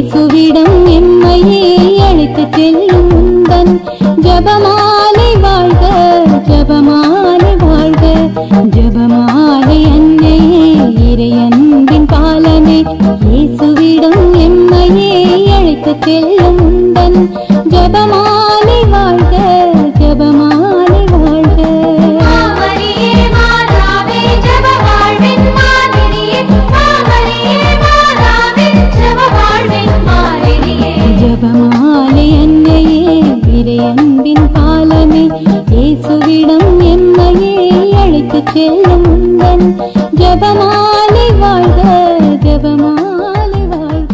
இயேசுவிடம் எம்மையே அழைத்துச் செல்லும் உந்தன் ஜபமாலை வாழ்க ஜபமாலை வாழ்க ஜபமாலை அன்னையே இறையன்பின் பாலமே இயேசுவிடம் எம்மையே அழைத்துச் செல்லும் உந்தன் ஜபமாலை வாழ்க ஜபமாலை வாழ்க மாமரியே மாதாவே ஜெப வாழ்வின் மாதிரியே மாமரியே மாதாவே ஜெப வாழ்வின் மாதிரியே ஜபமாலை அன்னையே இறையன்பின் பாலமே இயேசுவிடம் எம்மையே அழைத்துச் செல்லும் உந்தன் ஜபமாலை வாழ்க ஜபமாலை வாழ்க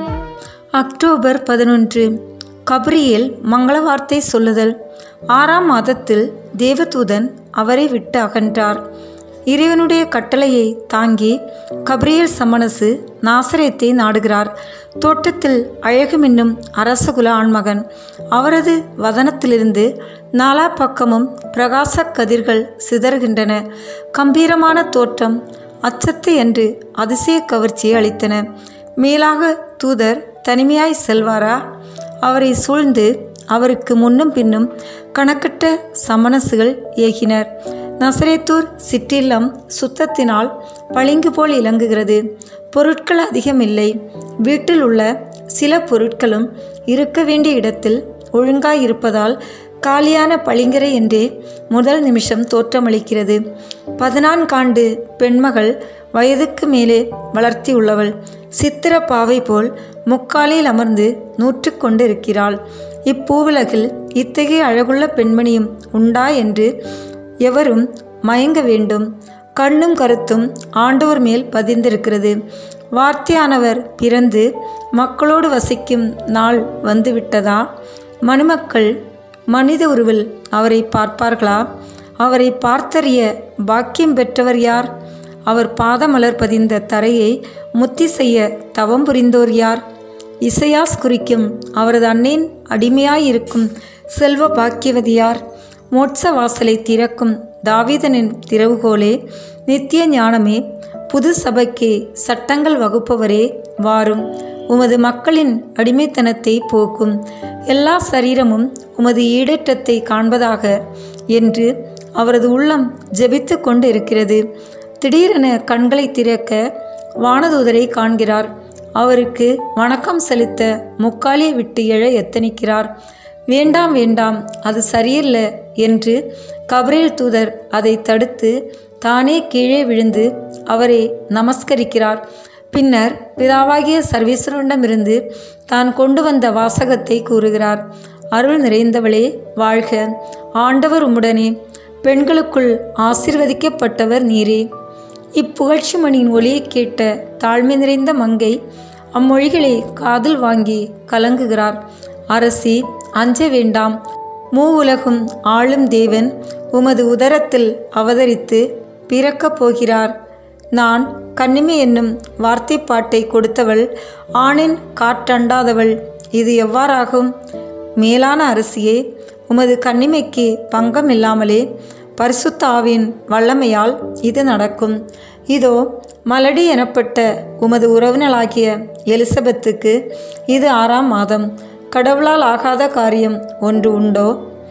அக்டோபர் பதினொன்று கப்ரியேல் மங்கள வார்த்தை சொல்லுதல் ஆறாம் மாதத்தில் தேவதூதன் அவரை விட்டு அகன்றார் இறைவனுடைய கட்டளையை தாங்கி கப்ரியேல் சமணசு நாசரேத்தை நாடுகிறார் தோட்டத்தில் அழகுமின்னும் அரசகுல ஆண்மகன் அவரது வதனத்திலிருந்து நாலா பக்கமும் பிரகாச கதிர்கள் சிதறுகின்றன கம்பீரமான தோற்றம் அச்சத்தை என்று அதிசய கவர்ச்சியை அளித்தன மேலாக தூதர் தனிமையாய் செல்வாரா அவரை சூழ்ந்து அவருக்கு முன்னும் பின்னும் கணக்கற்ற சமணசுகள் ஏகினர் நசரேத்தூர் சிற்றில்லம் சுத்தத்தினால் பளிங்கு போல் இலங்குகிறது பொருட்கள் அதிகமில்லை வீட்டில் உள்ள சில பொருட்களும் இருக்க வேண்டிய இடத்தில் ஒழுங்காய் இருப்பதால் காலியான பளிங்கரை என்றே முதல் நிமிஷம் தோற்றமளிக்கிறது பதினான்காண்டு பெண்மகள் வயதுக்கு மேலே வளர்த்தியுள்ளவள் சித்திர பாவை போல் முக்காலில் அமர்ந்து நூற்று கொண்டு இருக்கிறாள் இப்பூவுலகில் இத்தகைய அழகுள்ள பெண்மணியும் உண்டா என்று எவரும் மயங்க வேண்டும் கண்ணும் கருத்தும் ஆண்டவர் மேல் பதிந்திருக்கிறது வார்த்தையானவர் பிறந்து மக்களோடு வசிக்கும் நாள் வந்துவிட்டதா மணுமக்கள் மனித உருவில் அவரை பார்ப்பார்களா அவரை பார்த்தறிய பாக்கியம் பெற்றவர் யார் அவர் பாதமலர் பதிந்த தரையை முத்தி செய்ய தவம் புரிந்தோர் யார் இசையாஸ் குறிக்கும் அவரது அன்னையின் அடிமையாயிருக்கும் செல்வ பாக்கியவதி யார் மோட்ச வாசலை திறக்கும் தாவீதனின் திறவுகோலே நித்திய ஞானமே புது சபைக்கு சட்டங்கள் வகுப்பவரே வாரும் உமது மக்களின் அடிமைத்தனத்தை போக்கும் எல்லா சரீரமும் உமது ஈடேற்றத்தை காண்பதாக என்று அவரது உள்ளம் ஜெபித்து கொண்டு இருக்கிறது திடீரென கண்களை திறக்க வானதூதரை காண்கிறார் அவருக்கு வணக்கம் செலுத்த முக்காலியை விட்டு எழ எத்தனிக்கிறார் வேண்டாம் வேண்டாம் அது சரியில்லை என்று கபரேல் தூதர் அதை தடுத்து தானே கீழே விழுந்து அவரை நமஸ்கரிக்கிறார் பின்னர் பிதாவாகிய சர்வீஸ்வரனிடமிருந்து தான் கொண்டு வந்த வாசகத்தை கூறுகிறார் அருள் நிறைந்தவளே வாழ்க ஆண்டவர் உம்முடனே பெண்களுக்குள் ஆசிர்வதிக்கப்பட்டவர் நீரே இப்புகழ்ச்சி மணியின் ஒளியை கேட்ட தாழ்மை நிறைந்த மங்கை அம்மொழிகளை காதில் வாங்கி கலங்குகிறார் அரசி அஞ்ச வேண்டாம் மூவுலகும் ஆளும் தேவன் உமது உதரத்தில் அவதரித்து பிறக்கப் போகிறார் நான் கன்னிமை என்னும் வார்த்தைப்பாட்டை கொடுத்தவள் ஆணின் காற்றண்டாதவள் இது எவ்வாறாகும் மேலான அரசியே உமது கன்னிமைக்கு பங்கம் இல்லாமலே பரிசுத்த ஆவியின் வல்லமையால் இது நடக்கும் இதோ மலடி எனப்பட்ட உமது உறவினளாகிய எலிசபெத்துக்கு இது ஆறாம் மாதம் கடவுளால் ஆகாத காரியம் ஒன்று உண்டோ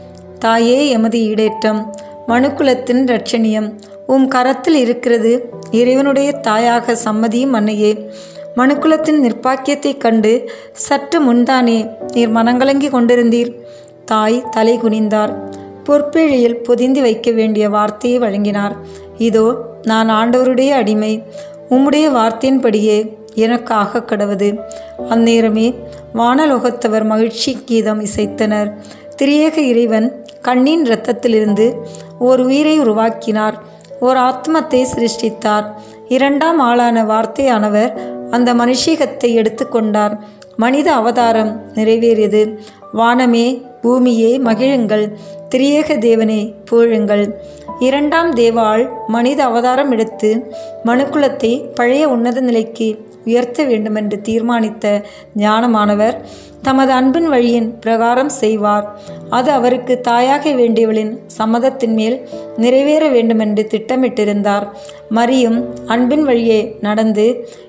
தாயே எமது ஈடேற்றம் மனுக்குலத்தின் இரட்சணியம் உம் கரத்தில் இருக்கிறது இறைவனுடைய தாயாக சம்மதியும் அன்னையே மனுக்குலத்தின் நிர்பாக்கியத்தைக் கண்டு சற்று முன்தானே நீர் மனங்கலங்கி கொண்டிருந்தீர் தாய் தலை குனிந்தார் பொற்பிழையில் பொதிந்து வைக்க வேண்டிய வார்த்தையை வழங்கினார் இதோ நான் ஆண்டவருடைய அடிமை உம்முடைய வார்த்தையின்படியே எனக்காக கடவது அந்நேரமே வானலோகத்தவர் மகிழ்ச்சி கீதம் இசைத்தனர் திரியேக இறைவன் கண்ணின் இரத்தத்திலிருந்து ஓர் உயிரை உருவாக்கினார் ஓர் ஆத்மத்தை சிருஷ்டித்தார் இரண்டாம் ஆளான வார்த்தையானவர் அந்த மனுஷீகத்தை எடுத்துக்கொண்டார் மனித அவதாரம் நிறைவேறியது வானமே பூமியே மகிழுங்கள் திரியேக தேவனே புகழுங்கள் இரண்டாம் தேவாள் மனித அவதாரம் எடுத்து மனுக்குலத்தை பழைய உன்னத நிலைக்கு உயர்த்த வேண்டுமென்று தீர்மானித்த ஞானமானவர் தமது அன்பின் வழியின் பிரகாரம் செய்வார் அது அவருக்கு தாயாக வேண்டியவளின் சம்மதத்தின் மேல் நிறைவேற வேண்டுமென்று திட்டமிட்டிருந்தார் மரியும் அன்பின் வழியே நடந்து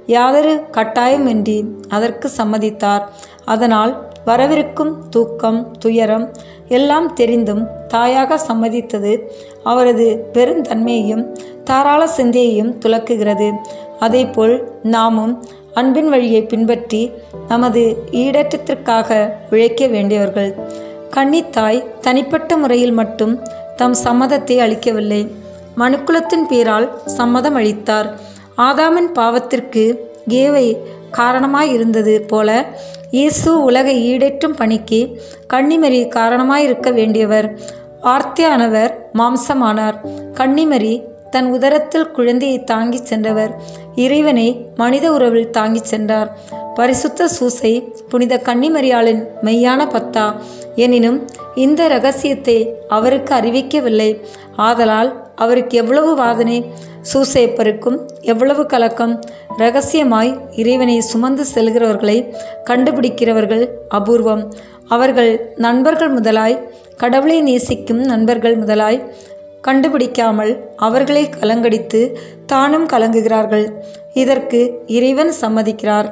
யாதொரு கட்டாயமின்றி அதற்கு சம்மதித்தார் அதனால் வரவிருக்கும் தூக்கம் துயரம் எல்லாம் தெரிந்தும் தாயாக சம்மதித்தது அவரது பெருந்தன்மையையும் தாராள சிந்தையையும் துலக்குகிறது அதேபோல் நாமும் அன்பின் வழியை பின்பற்றி நமது ஈடேற்றத்திற்காக உழைக்க வேண்டியவர்கள் கன்னித்தாய் தனிப்பட்ட முறையில் மட்டும் தம் சம்மதத்தை அளிக்கவில்லை மனுக்குலத்தின் பேரால் சம்மதம் அளித்தார் ஆதாமின் பாவத்திற்கு ஏவை காரணமாயிருந்தது போல இயேசு உலகை ஈடேற்றும் பணிக்கு கன்னிமரி காரணமாயிருக்க வேண்டியவர் வார்த்தையானவர் மாம்சமானார் கன்னிமரி தன் உதரத்தில் குழந்தையை தாங்கிச் சென்றவர் இறைவனை மனித உறவில் தாங்கிச் சென்றார் பரிசுத்த சூசை புனித கன்னிமரியாளின் மெய்யான பத்தா எனினும் இந்த ரகசியத்தை அவருக்கு அறிவிக்கவில்லை ஆதலால் அவருக்கு எவ்வளவு வாதனை சூசேப்பருக்கும் எவ்வளவு கலக்கம் ரகசியமாய் இறைவனை சுமந்து செல்கிறவர்களை கண்டுபிடிக்கிறவர்கள் அபூர்வம் அவர்கள் நண்பர்கள் முதலாய் கடவுளை நேசிக்கும் நண்பர்கள் முதலாய் கண்டுபிடிக்காமல் அவர்களை கலங்கடித்து தானும் கலங்குகிறார்கள் இதற்கு இறைவன் சம்மதிக்கிறார்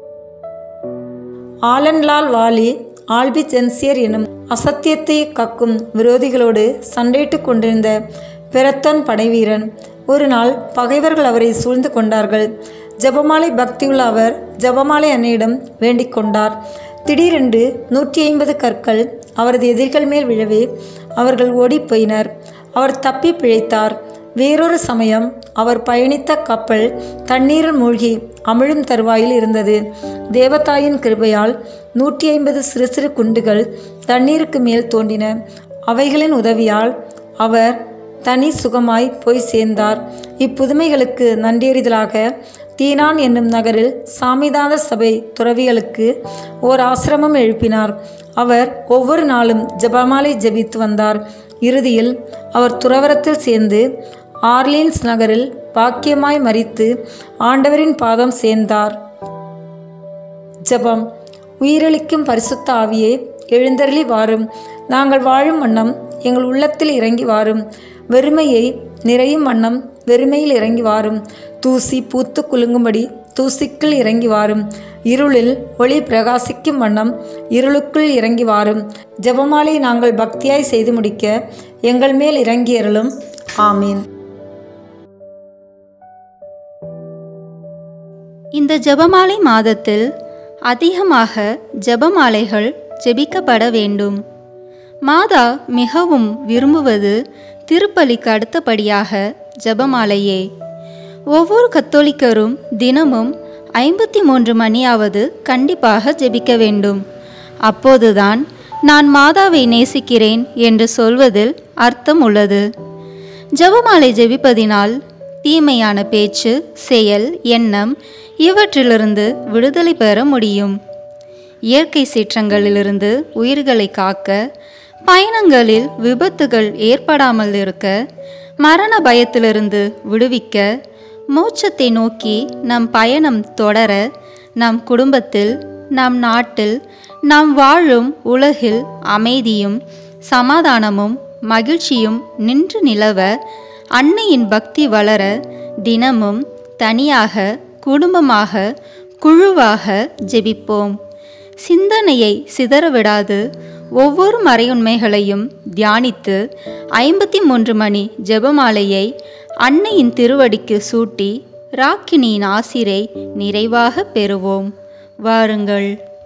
ஆலன்லால் வாலி ஆல்பி ஜென்சியர் எனும் அசத்தியத்தை கக்கும் விரோதிகளோடு சண்டையிட்டுக் கொண்டிருந்த பெரத்தன் படைவீரன் ஒரு நாள் பகைவர்கள் அவரை சூழ்ந்து கொண்டார்கள் ஜெபமாலை பக்தியுள்ள அவர் ஜெபமாலை அன்னையிடம் வேண்டிக் கொண்டார் திடீரென்று நூற்றி ஐம்பது கற்கள் அவரது எதிர்கள் மேல் விழவே அவர்கள் ஓடிப் போயினர் அவர் தப்பி பிழைத்தார் வேறொரு சமயம் அவர் பயணித்த கப்பல் தண்ணீரில் மூழ்கி அமிழும் தருவாயில் இருந்தது தேவதாயின் கிருபையால் நூற்றி ஐம்பது சிறு சிறு குண்டுகள் தண்ணீருக்கு மேல் தோண்டின அவைகளின் உதவியால் அவர் தனி சுகமாய் போய் சேர்ந்தார் இப்புதுமைகளுக்கு நன்றியறிதலாக தீனான் என்னும் நகரில் சாமிதான சபை துறவிகளுக்கு ஓர் ஆசிரமம் எழுப்பினார் அவர் ஒவ்வொரு நாளும் ஜெபமாலை ஜெபித்து வந்தார் இறுதியில் அவர் துறவரத்தில் சேர்ந்து ஆர்லின்ஸ் நகரில் பாக்கியமாய் மரித்து ஆண்டவரின் பாதம் சேர்ந்தார் ஜெபம் உயிரளிக்கும் பரிசுத்த ஆவியே எழுந்தருளி வாரும் நாங்கள் வாழும் வண்ணம் எங்கள் உள்ளத்தில் இறங்கி வாரும் வெறுமையை நிறையும் வண்ணம் வெறுமையில் இறங்கி வாரும் தூசி பூத்து குலுங்கும்படி தூசிக்குள் இறங்கி வாரும் இருளில் ஒளி பிரகாசிக்கும் வண்ணம் இருளுக்குள் இறங்கி வாரும் ஜெபமாலை நாங்கள் பக்தியாய் செய்து முடிக்க எங்கள் மேல் இறங்கியருளும் ஆமீன் இந்த ஜெபமாலை மாதத்தில் அதிகமாக ஜெபமாலைகள் ஜெபிக்கப்பட வேண்டும் மாதா மிகவும் விரும்புவது திருப்பலிக்கு அடுத்தபடியாக ஜெபமாலையே ஒவ்வொரு கத்தோலிக்கரும் தினமும் ஐம்பத்தி மூன்று மணியாவது கண்டிப்பாக ஜெபிக்க வேண்டும் அப்போதுதான் நான் மாதாவை நேசிக்கிறேன் என்று சொல்வதில் அர்த்தம் உள்ளது ஜெபமாலை ஜெபிப்பதினால் தீமையான பேச்சு செயல் எண்ணம் இவற்றிலிருந்து விடுதலை பெற முடியும் இயற்கை சீற்றங்களிலிருந்து உயிர்களை காக்க பயணங்களில் விபத்துகள் ஏற்படாமல் இருக்க மரண பயத்திலிருந்து விடுவிக்க மோட்சத்தை நோக்கி நம் பயணம் தொடர நம் குடும்பத்தில் நம் நாட்டில் நாம் வாழும் உலகில் அமைதியும் சமாதானமும் மகிழ்ச்சியும் நின்று நிலவ அன்னையின் பக்தி வளர தினமும் தனியாக குடும்பமாக குழுவாக ஜெபிப்போம் சிந்தனையை சிதறவிடாது ஒவ்வொரு மறையுண்மைகளையும் தியானித்து ஐம்பத்தி மூன்று மணி ஜெபமாலையை அன்னையின் திருவடிக்கு சூட்டி ராக்கினியின் ஆசிரை நிறைவாக பெறுவோம் வாருங்கள்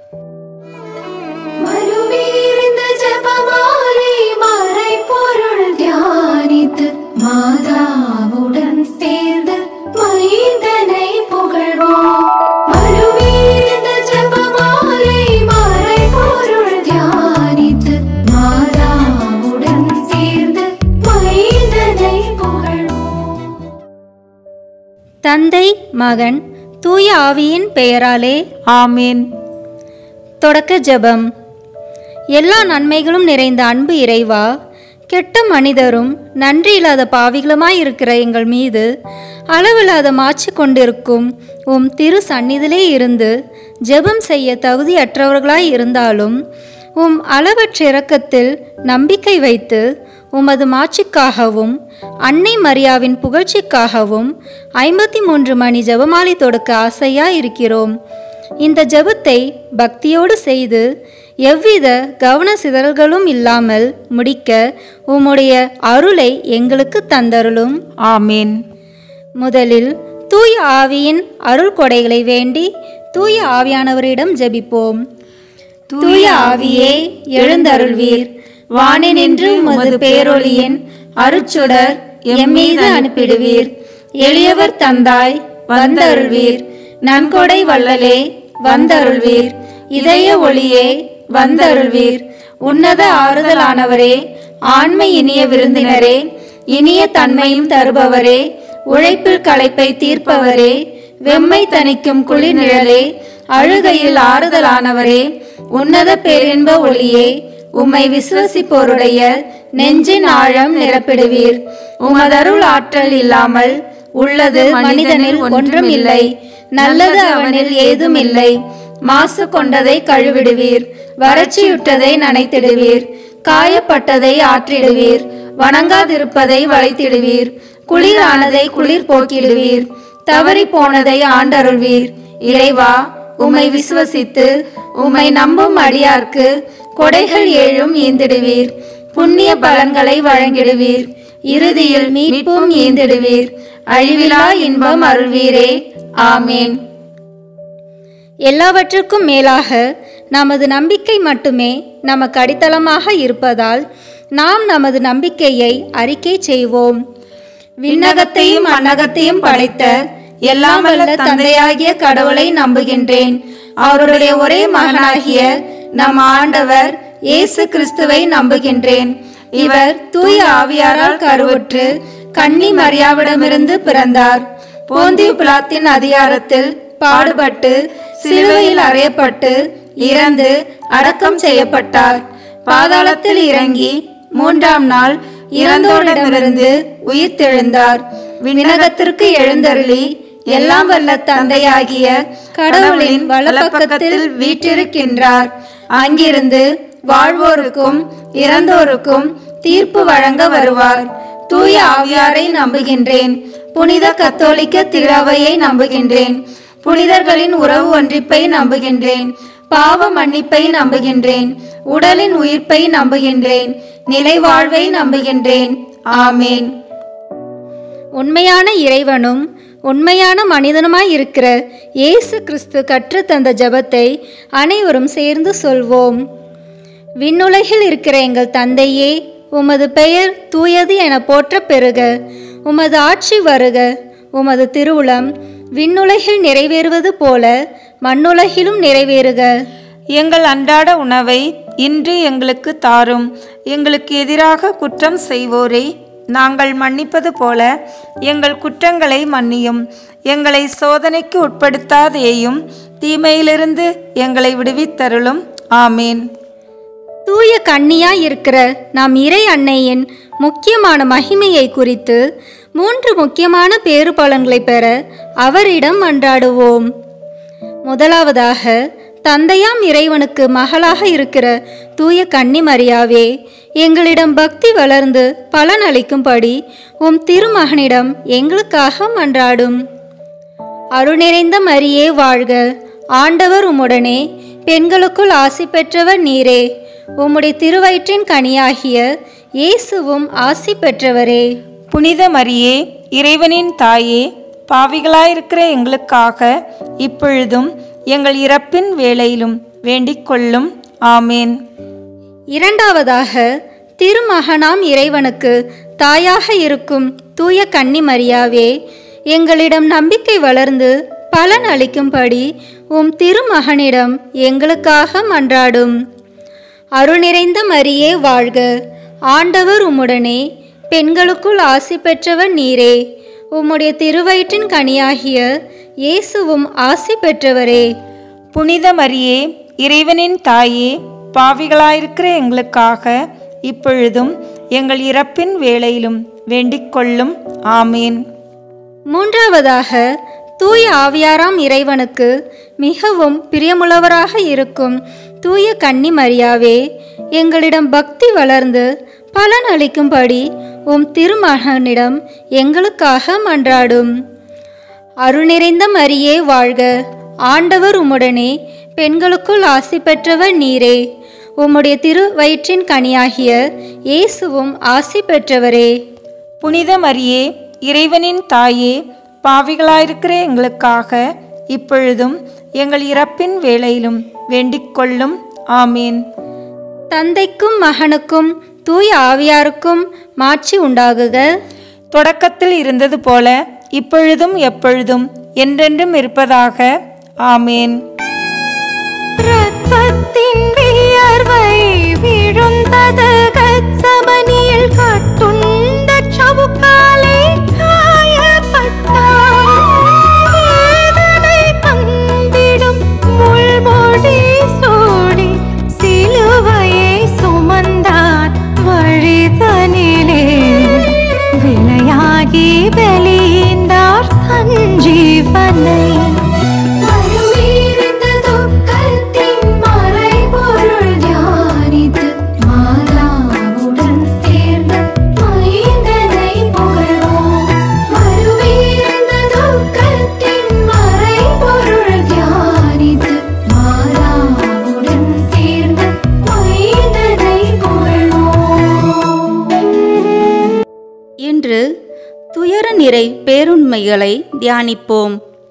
மறுவீர்ந்த ஜெபமாலை மறைபொருள் தியானித்து மாதாவுடன் சேர்ந்து மைந்தனை புகழ்வோம் மறுவீர்ந்த ஜெபமாலை மறைபொருள் தியானித்து மாதாவுடன் சேர்ந்து மைந்தனை புகழ்வோம் தந்தை மகன் தூய ஆவியின் பெயராலே ஆமீன் தொடக்க ஜெபம் எல்லா நன்மைகளும் நிறைந்த அன்பு இறைவா கெட்ட மனிதரும் நன்றி இல்லாத பாவிகளுமாய் இருக்கிற எங்கள் மீது அளவில்லாத மாச்சு கொண்டிருக்கும் உம் திரு சந்நிதிலே இருந்து ஜெபம் செய்ய தகுதியற்றவர்களாய் இருந்தாலும் உம் அளவற்ற இரக்கத்தில் நம்பிக்கை வைத்து உமது மாட்சிக்காகவும் அன்னை மரியாவின் புகழ்ச்சிக்காகவும் ஐம்பத்தி மூன்று மணி ஜெபமாலை தொடுக்க ஆசையா இருக்கிறோம் இந்த ஜெபத்தை பக்தியோடு செய்து எவ்வித கவன சிதறல்களும் இல்லாமல் முடிக்க உம்முடைய அருளை எங்களுக்கு தந்தருளும் ஆமேன் முதலில் தூய ஆவியின் அருள் கொடைகளை வேண்டி தூய ஆவியானவரிடம் ஜெபிப்போம் தூய ஆவியே எழுந்தருள்வீர் வானினின்று உமது பேரொளியின் அருட்சுடர் எம்மீது அனுப்பிடுவீர் எளியவர் தந்தாய் வந்தருள்வீர் நன்கொடை வள்ளலே வந்தருள்வீர் இதய ஒளியே வந்தருள்வீர் உன்னத ஆறுதலானவரே ஆண்மை இனிய விருந்தினரே இனிய தன்மையும் தருபவரே உழைப்பில் களைப்பை தீர்ப்பவரே வெம்மை தணிக்கும் குளிர் நிழலே அழுகையில் ஆறுதலானவரே உன்னத பேரின்ப ஒளியே உம்மை விசுவசிப்போருடைய நெஞ்சின் ஆழம் நிரப்பிடுவீர் உமதருள் ஆற்றல் இல்லாமல் உள்ளது மனிதனில் ஒன்றும் இல்லை நல்லது அவனில் ஏதும் இல்லை மாசு கொண்டதை கழுவிடுவீர் வறட்சியுற்றதை நனைத்திடுவீர் காயப்பட்டதை ஆற்றிடுவீர் வணங்காதிருப்பதை வளைத்திடுவீர் குளிரானதை குளிர் போக்கிடுவீர் தவறி போனதை ஆண்டருள்வீர் இறைவா உம்மை விசுவசித்து உம்மை நம்பும் அடியார்க்கு கொடைகள் ஏழும் ஈந்திடுவீர் புண்ணிய பலன்களை வழங்கிடுவீர் இறுதியில் மீட்பும் ஈந்திடுவீர் அழிவிலா இன்பம் அருள்வீரே ஆமேன் எல்லாவற்றுக்கும் மேலாக நமது நம்பிக்கை மட்டுமே நமக்கு அடித்தளமாக இருப்பதால் நாம் நமது நம்பிக்கையை அறிக்கை செய்வோம் விண்ணகத்தையும் மண்ணகத்தையும் படைத்த எல்லாம் வல்ல தந்தையாகிய கடவுளை நம்புகின்றேன் அவருடைய ஒரே மகனாகிய நம் ஆண்டவர் இயேசு கிறிஸ்துவை நம்புகின்றேன் இவர் தூய ஆவியாரால் கருவுற்று கன்னி மரியாவிடமிருந்து பிறந்தார் போந்தியு பிலாத்தின் அதிகாரத்தில் பாடுபட்டு சிலுவையில் அறையப்பட்டு இறந்து அடக்கம் செய்யப்பட்டார் பாதாளத்தில் இறங்கி மூன்றாம் நாள் இறந்தோரிடமிருந்து உயிர்த்தெழுந்தார் விண்ணகத்திற்கு எழுந்தருளி எல்லாம் வல்ல தந்தையாகிய கடவுளின் வலப்பக்கத்தில் வீற்றிருக்கின்றார் அங்கிருந்து வாழ்வோருக்கும் இறந்தோருக்கும் தீர்ப்பு வழங்க வருவார் தூய ஆவியாரை நம்புகின்றேன் புனித கத்தோலிக்க திராவையை நம்புகின்றேன் புனிதர்களின் உறவு ஒன்றிப்பை நம்புகின்றேன் பாவ மன்னிப்பை நம்புகின்றேன் உடலின் உயிர்ப்பை நம்புகின்றேன் நிலைவாழ்வை நம்புகின்றேன் ஆமேன் உண்மையான இறைவனும் உண்மையான மனிதனுமாய் இருக்கிற இயேசு கிறிஸ்து கற்றுத்தந்த ஜெபத்தை அனைவரும் சேர்ந்து சொல்வோம் விண்ணுலகில் இருக்கிற எங்கள் தந்தையே உமது பெயர் தூயது என போற்றப் பெறுக உமது ஆட்சி வருக உமது திருவுளம் விண்ணுலகில் நிறைவேறுவது போல மண்ணுலகிலும் நிறைவேறுக எங்கள் அன்றாட உணவை இன்று எங்களுக்கு தாரும் எங்களுக்கு எதிராக குற்றம் செய்வோரை நாங்கள் மன்னிப்பது போல எங்கள் குற்றங்களை மன்னியும் எங்களை சோதனைக்கு உட்படுத்தாதேயும் தீமையிலிருந்து எங்களை விடுவித்தருளும் ஆமேன் தூய கன்னியாய் இருக்கிற நாம் இறை அன்னையின் முக்கியமான மகிமையை குறித்து மூன்று முக்கியமான பேறு பலன்களை பெற அவரிடம் மன்றாடுவோம் முதலாவதாக தந்தையாம் இறைவனுக்கு மகளாக இருக்கிற தூய கன்னி மரியாவே எங்களிடம் பக்தி வளர்ந்து பலன் அளிக்கும்படி உம் திருமகனிடம் எங்களுக்காக மன்றாடும் அருள் நிறைந்த மரியே வாழ்க ஆண்டவர் உம்முடனே பெண்களுக்குள் ஆசி பெற்றவர் நீரே உம்முடைய திருவயிற்றின் கனியாகிய இயேசுவும் ஆசி பெற்றவரே புனித மரியே இறைவனின் தாயே பாவிகளாயிருக்கிற எங்களுக்காக இப்பொழுதும் எங்கள் இறப்பின் வேளையிலும் வேண்டிக் கொள்ளும் ஆமேன் இரண்டாவதாக திருமகனாம் இறைவனுக்கு தாயாக இருக்கும் தூய கன்னி மரியாவே எங்களிடம் நம்பிக்கை வளர்ந்து பலன் அளிக்கும்படி உம் திருமகனிடம் எங்களுக்காக மன்றாடும் அருள் நிறைந்த மரியே வாழ்க ஆண்டவர் உம்முடனே பெண்களுக்குள் ஆசி பெற்றவர் நீரே உம்முடைய திருவயிற்றின் கனியாகிய இயேசுவும் ஆசி பெற்றவரே புனித மரியே இறைவனின் தாயே பாவிகளாயிருக்கிற எங்களுக்காக இப்பொழுதும் எங்கள் இறப்பின் வேளையிலும் வேண்டிக் கொள்ளும் ஆமேன் மூன்றாவதாக தூய ஆவியாராம் இறைவனுக்கு மிகவும் பிரியமுள்ளவராக இருக்கும் தூய கன்னி மரியாவே எங்களிடம் பக்தி வளர்ந்து பலன் அளிக்கும்படி உம் திருமகனிடம் எங்களுக்காக மன்றாடும் அருள் நிறைந்த மரியே வாழ்க ஆண்டவர் உம்முடனே பெண்களுக்குள் ஆசி பெற்றவர் நீரே உம்முடைய திரு வயிற்றின் கனியாகிய இயேசுவும் ஆசி பெற்றவரே புனித மரியே இறைவனின் தாயே பாவிகளாயிருக்கிற எங்களுக்காக இப்பொழுதும் எங்கள் இறப்பின் வேளையிலும் வேண்டிக் கொள்ளும் ஆமீன் தந்தைக்கும் மகனுக்கும் தூய ஆவியாருக்கும் மாட்சி உண்டாகுக தொடக்கத்தில் இருந்தது போல இப்பொழுதும் எப்பொழுதும் என்றென்றும் இருப்பதாக ஆமேன் ரத்தத்தின் வியர்வை விழுந்தது கச்சமணியில் கட்டுண்ட சவுக்காலே காயப்பட்டார் வேதனை தந்திடும் முள்மொழி சூடி சிலுவையை சுமந்தார் வழிதனிலே விலையாகி பலிந்தார் தன் ஜீவனை மறுவீழ்ந்த துக்கத்தின் மறைபொருள் தியானித்து மாதாவுடன் சேர்ந்து மைந்தனை புகழ்வோம். மறுவீழ்ந்த துக்கத்தின் மறைபொருள் தியானித்து மாதாவுடன் சேர்ந்து மைந்தனை புகழ்வோம். இன்று துயர நிறை பேருண்மைகளை தியானிப்போம்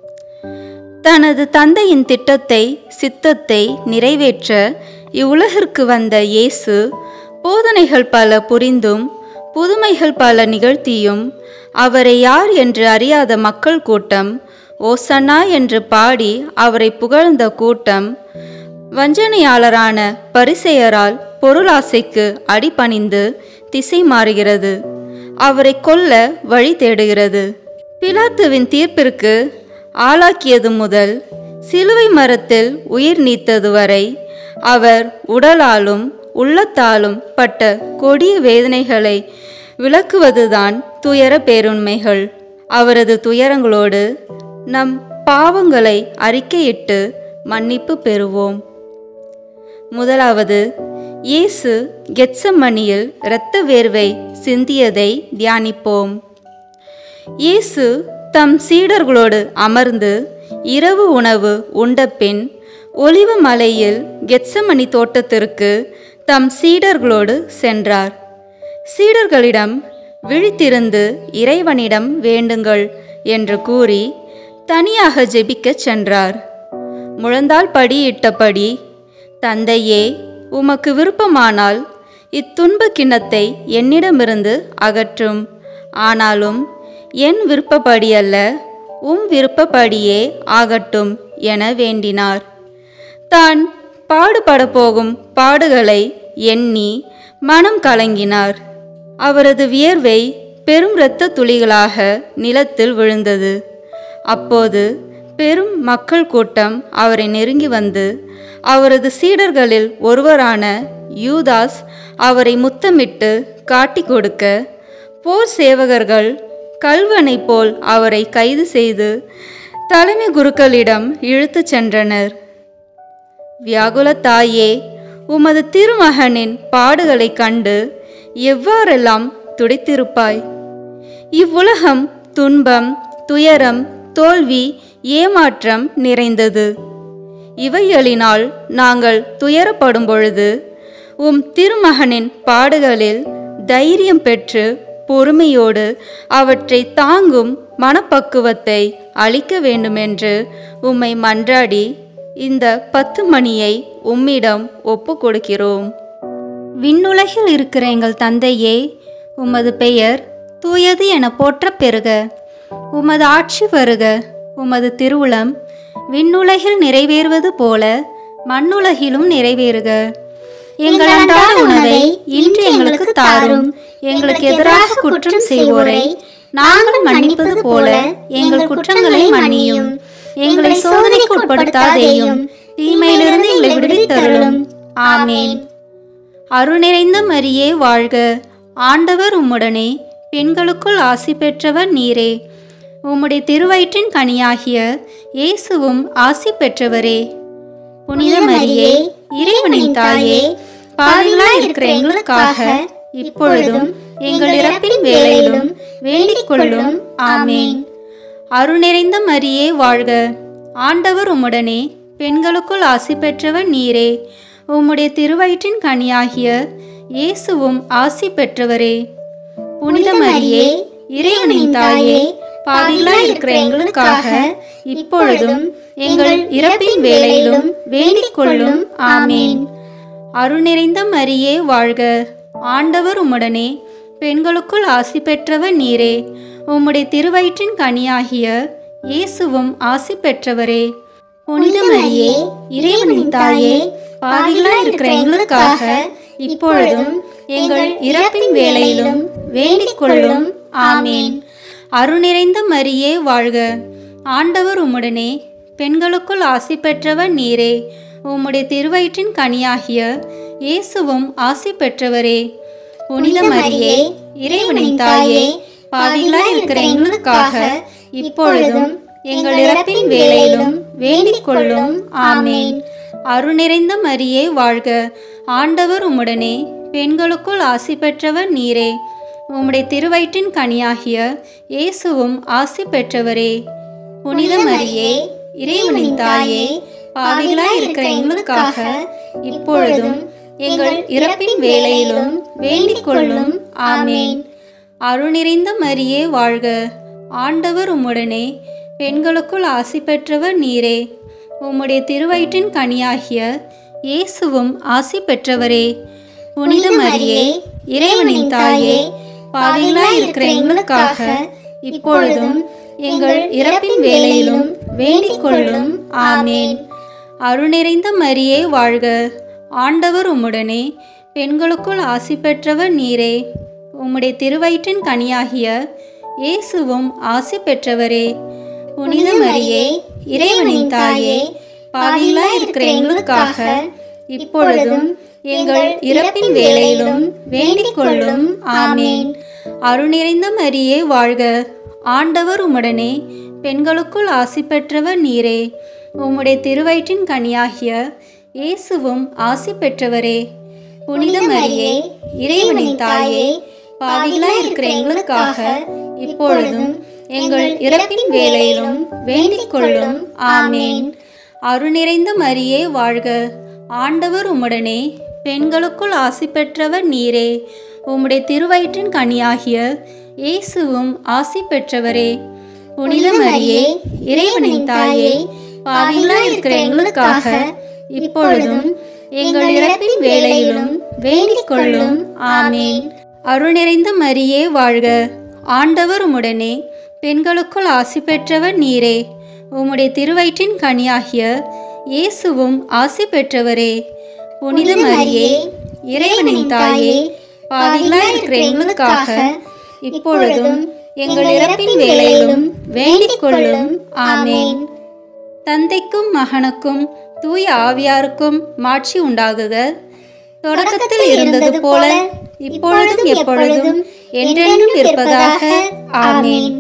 தனது தந்தையின் திட்டத்தை சித்தத்தை நிறைவேற்ற இவ்வுலகிற்கு வந்த இயேசு போதனைகள் பல புரிந்தும் புதுமைகள் பல நிகழ்த்தியும் அவரை யார் என்று அறியாத மக்கள் கூட்டம் ஓசன்னா என்று பாடி அவரை புகழ்ந்த கூட்டம் வஞ்சனையாளரான பரிசெயரால் பொருளாசைக்கு அடிபணிந்து திசை மாறுகிறது அவரை கொல்ல வழி தேடுகிறது பிலாத்துவின் தீர்ப்பிற்கு ஆளாக்கியது முதல் சிலுவை மரத்தில் உயிர் நீத்தது வரை அவர் உடலாலும் உள்ளத்தாலும் பட்ட கொடிய வேதனைகளை விளக்குவதுதான் துயர பேருண்மைகள் அவரது துயரங்களோடு நம் பாவங்களை அறிக்கையிட்டு மன்னிப்பு பெறுவோம் முதலாவது இயேசு கெத்சமணியில் இரத்த வேர்வை சிந்தியதை தியானிப்போம் இயேசு தம் சீடர்களோடு அமர்ந்து இரவு உணவு உண்டபின் ஒலிவ மலையில் கெத்சமணி தோட்டத்திற்கு தம் சீடர்களோடு சென்றார் சீடர்களிடம் விழித்திருந்து இறைவனிடம் வேண்டுங்கள் என்று கூறி தனியாக ஜெபிக்கச் சென்றார் முழந்தால் படியிட்டபடி தந்தையே உமக்கு விருப்பமானால் இத்துன்ப கிண்ணத்தை என்னிடமிருந்து அகற்றும் ஆனாலும் என் விருப்பப்படி அல்ல உம் விருப்பப்படியே ஆகட்டும் என வேண்டினார் தான் பாடுபட போகும் பாடுகளை எண்ணி மனம் கலங்கினார் அவரது வியர்வை பெரும் இரத்த துளிகளாக நிலத்தில் விழுந்தது அப்போது பெரும் மக்கள் கூட்டம் அவரை நெருங்கி வந்து அவரது சீடர்களில் ஒருவரான யூதாஸ் அவரை முத்தமிட்டு காட்டிக் கொடுக்க போர் சேவகர்கள் கல்வனைப் போல் அவரை கைது செய்து தலைமை குருக்களிடம் இழுத்துச் சென்றனர் வியாகுல தாயே உமது திருமகனின் பாடுகளைக் கண்டு எவ்வாறெல்லாம் துடித்திருப்பாய் இவ்வுலகம் துன்பம் துயரம் தோல்வி ஏமாற்றம் நிறைந்தது இவைகளினால் நாங்கள் துயரப்படும் பொழுது உம் திருமகனின் பாடுகளில் தைரியம் பெற்று பொறுமையோடு அவற்றை தாங்கும் மனப்பக்குவத்தை அளிக்க வேண்டுமென்று உம்மை மன்றாடி இந்த பத்து மணியை உம்மிடம் ஒப்பு கொடுக்கிறோம் விண்ணுலகில் இருக்கிற எங்கள் தந்தையே உமது பெயர் தூயது என போற்றப் பெறுக உமது ஆட்சி வருக உமது திருவுளம் விண்ணுலகில் நிறைவேறுவது போல மண்ணுலகிலும் நிறைவேறுக எங்கள் அன்றாட உணவை இன்று எங்களுக்கு தாரும் எங்களுக்கு எதிராக குற்றம் செய்வோரை நாங்கள் மன்னிப்பது போல எங்கள் குற்றங்களை மன்னியும் எங்களை சோதனைக்கு உட்படுத்தாதேயும் தீமையிலிருந்து எங்களை விடுவித்தருளும் ஆமேன் அருள் நிறைந்த மரியே வாழ்க ஆண்டவர் உம்முடனே பெண்களுக்குள் ஆசி பெற்றவர் நீரே உம்முடைய திருவயிற்றின் கனியாகிய இயேசுவும் ஆசி பெற்றவரே புனித மரியே இறைவனின் தாயே பாவிகளாய் இருக்கிற எங்களுக்காக இப்பொழுதும் எங்கள் இறப்பின் வேளையிலும் வேண்டிக் கொள்ளும் ஆமேன் அருள் நிறைந்த மரியே வாழ்க ஆண்டவர் உம்முடனே பெண்களுக்குள் ஆசி பெற்றவர் நீரே உம்முடைய திருவயிற்றின் கனியாகிய இயேசுவும் ஆசி பெற்றவரே புனித மரியே இறைவனின் தாயே பாவிகளாய் இருக்கிற எங்களுக்காக இப்பொழுதும் எங்கள் இறப்பின் வேளையிலும் வேண்டிக் கொள்ளும் ஆமேன் அருள் நிறைந்த மரியே வாழ்க ஆண்டவர் உம்முடனே பெண்களுக்குள் ஆசி பெற்றவர் நீரே உம்முடைய திருவயிற்றின் கனியாகிய இயேசுவும் ஆசி பெற்றவரே புனித மரியே இறைவனின் தாயே பாவிகளாய் இருக்கிற எங்களுக்காக இப்பொழுதும் எங்கள் இறப்பின் வேளையிலும் வேண்டிக் கொள்ளும் ஆமேன் அருள் நிறைந்த மரியே வாழ்க ஆண்டவர் உம்முடனே பெண்களுக்குள் ஆசி பெற்றவர் நீரே உம்முடைய திருவயிற்றின் கனியாகிய இயேசுவும் ஆசி பெற்றவரே புனித மரியே இறைவனின் தாயே பாவிகளாய் இருக்கிற எங்களுக்காக இப்பொழுதும் எங்கள் இறப்பின் வேளையிலும் வேண்டிக் கொள்ளும் ஆமேன் அருள் நிறைந்த மரியே வாழ்க ஆண்டவர் உம்முடனே பெண்களுக்குள் ஆசி பெற்றவர் நீரே உம்முடைய திருவயிற்றின் கனியாகிய இயேசுவும் ஆசி பெற்றவரே புனித மரியே இறைவனின் தாயே பாவிகளாய் இருக்கிற எங்களுக்காக இப்பொழுதும் எங்கள் இறப்பின் வேளையிலும் வேண்டிக் கொள்ளும் ஆமேன் அருள் நிறைந்த மரியே வாழ்க ஆண்டவர் உம்முடனே பெண்களுக்குள் ஆசி பெற்றவர் நீரே உம்முடைய திருவயிற்றின் கனியாகிய இயேசுவும் ஆசி பெற்றவரே புனித மரியே இறைவனின் தாயே பாவிகளாய் இருக்கிற எங்களுக்காக இப்பொழுதும் எங்கள் இறப்பின் வேளையிலும் வேண்டிக் கொள்ளும் ஆமேன் அருள் நிறைந்த மரியே வாழ்க ஆண்டவர் உம்முடனே பெண்களுக்குள் ஆசி பெற்றவர் நீரே உம்முடைய திருவயிற்றின் கனியாகிய இயேசுவும் ஆசி பெற்றவரே புனித மரியே இறைவனின் தாயே பாவிகளாய் இருக்கிற எங்களுக்காக இப்பொழுதும் எங்கள் இறப்பின் வேளையிலும் வேண்டிக் கொள்ளும் ஆமேன் அருள் நிறைந்த மரியே வாழ்க ஆண்டவர் உம்முடனே பெண்களுக்குள் ஆசி பெற்றவர் நீரே உம்முடைய திருவயிற்றின் கனியாகிய இயேசுவும் ஆசி பெற்றவரே புனித மரியே இறைவனின் தாயே பாவிகளாய் இருக்கிற எங்களுக்காக இப்பொழுதும் எங்கள் இறப்பின் வேளையிலும் வேண்டிக் கொள்ளும் ஆமேன் அருள் நிறைந்த மரியே வாழ்க ஆண்டவர் உம்முடனே பெண்களுக்குள் ஆசி பெற்றவர் நீரே உம்முடைய திருவயிற்றின் கனியாகிய இயேசுவும் ஆசி பெற்றவரே புனித மரியே இறைவனின் தாயே பாவிகளாய் இருக்கிற எங்களுக்காக இப்பொழுதும் எங்கள் இறப்பின் வேளையிலும் வேண்டிக் கொள்ளும் ஆமேன் அருள் நிறைந்த மரியே வாழ்க ஆண்டவர் உம்முடனே பெண்களுக்குள் ஆசி பெற்றவர் நீரே உம்முடைய திருவயிற்றின் கனியாகிய இயேசுவும் ஆசி பெற்றவரே புனித மரியே இறைவனின் தாயே பாவிகளாய் இருக்கிற எங்களுக்காக இப்பொழுதும் எங்கள் இறப்பின் வேளையிலும் வேண்டிக் கொள்ளும் ஆமேன் தந்தைக்கும் மகனுக்கும் தூய ஆவியாருக்கும் மாட்சி உண்டாகுக தொடக்கத்தில் இருந்தது போல இப்பொழுதும் எப்பொழுதும் என்றென்றும் இருப்பதாக ஆமேன்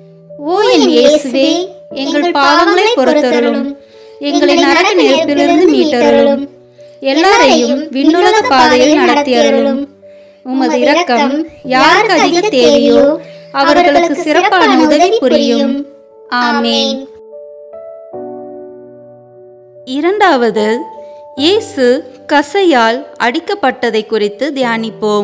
ஓ என் இயேசுவே எங்கள் பாவங்களை பொறுத்தருளும் எங்களை நரக நெருப்பிலிருந்து மீட்டருளும் எல்லாரையும் விண்ணுலக பாதையில் நடத்தியருளும் உமது இரக்கம் யாருக்கு அதிக தேவையோ அவர்களுக்கு சிறப்பான உதவி புரியும் ஆமேன் இரண்டாவது இயேசு கசையால் அடிக்கப்பட்டதை குறித்து தியானிப்போம்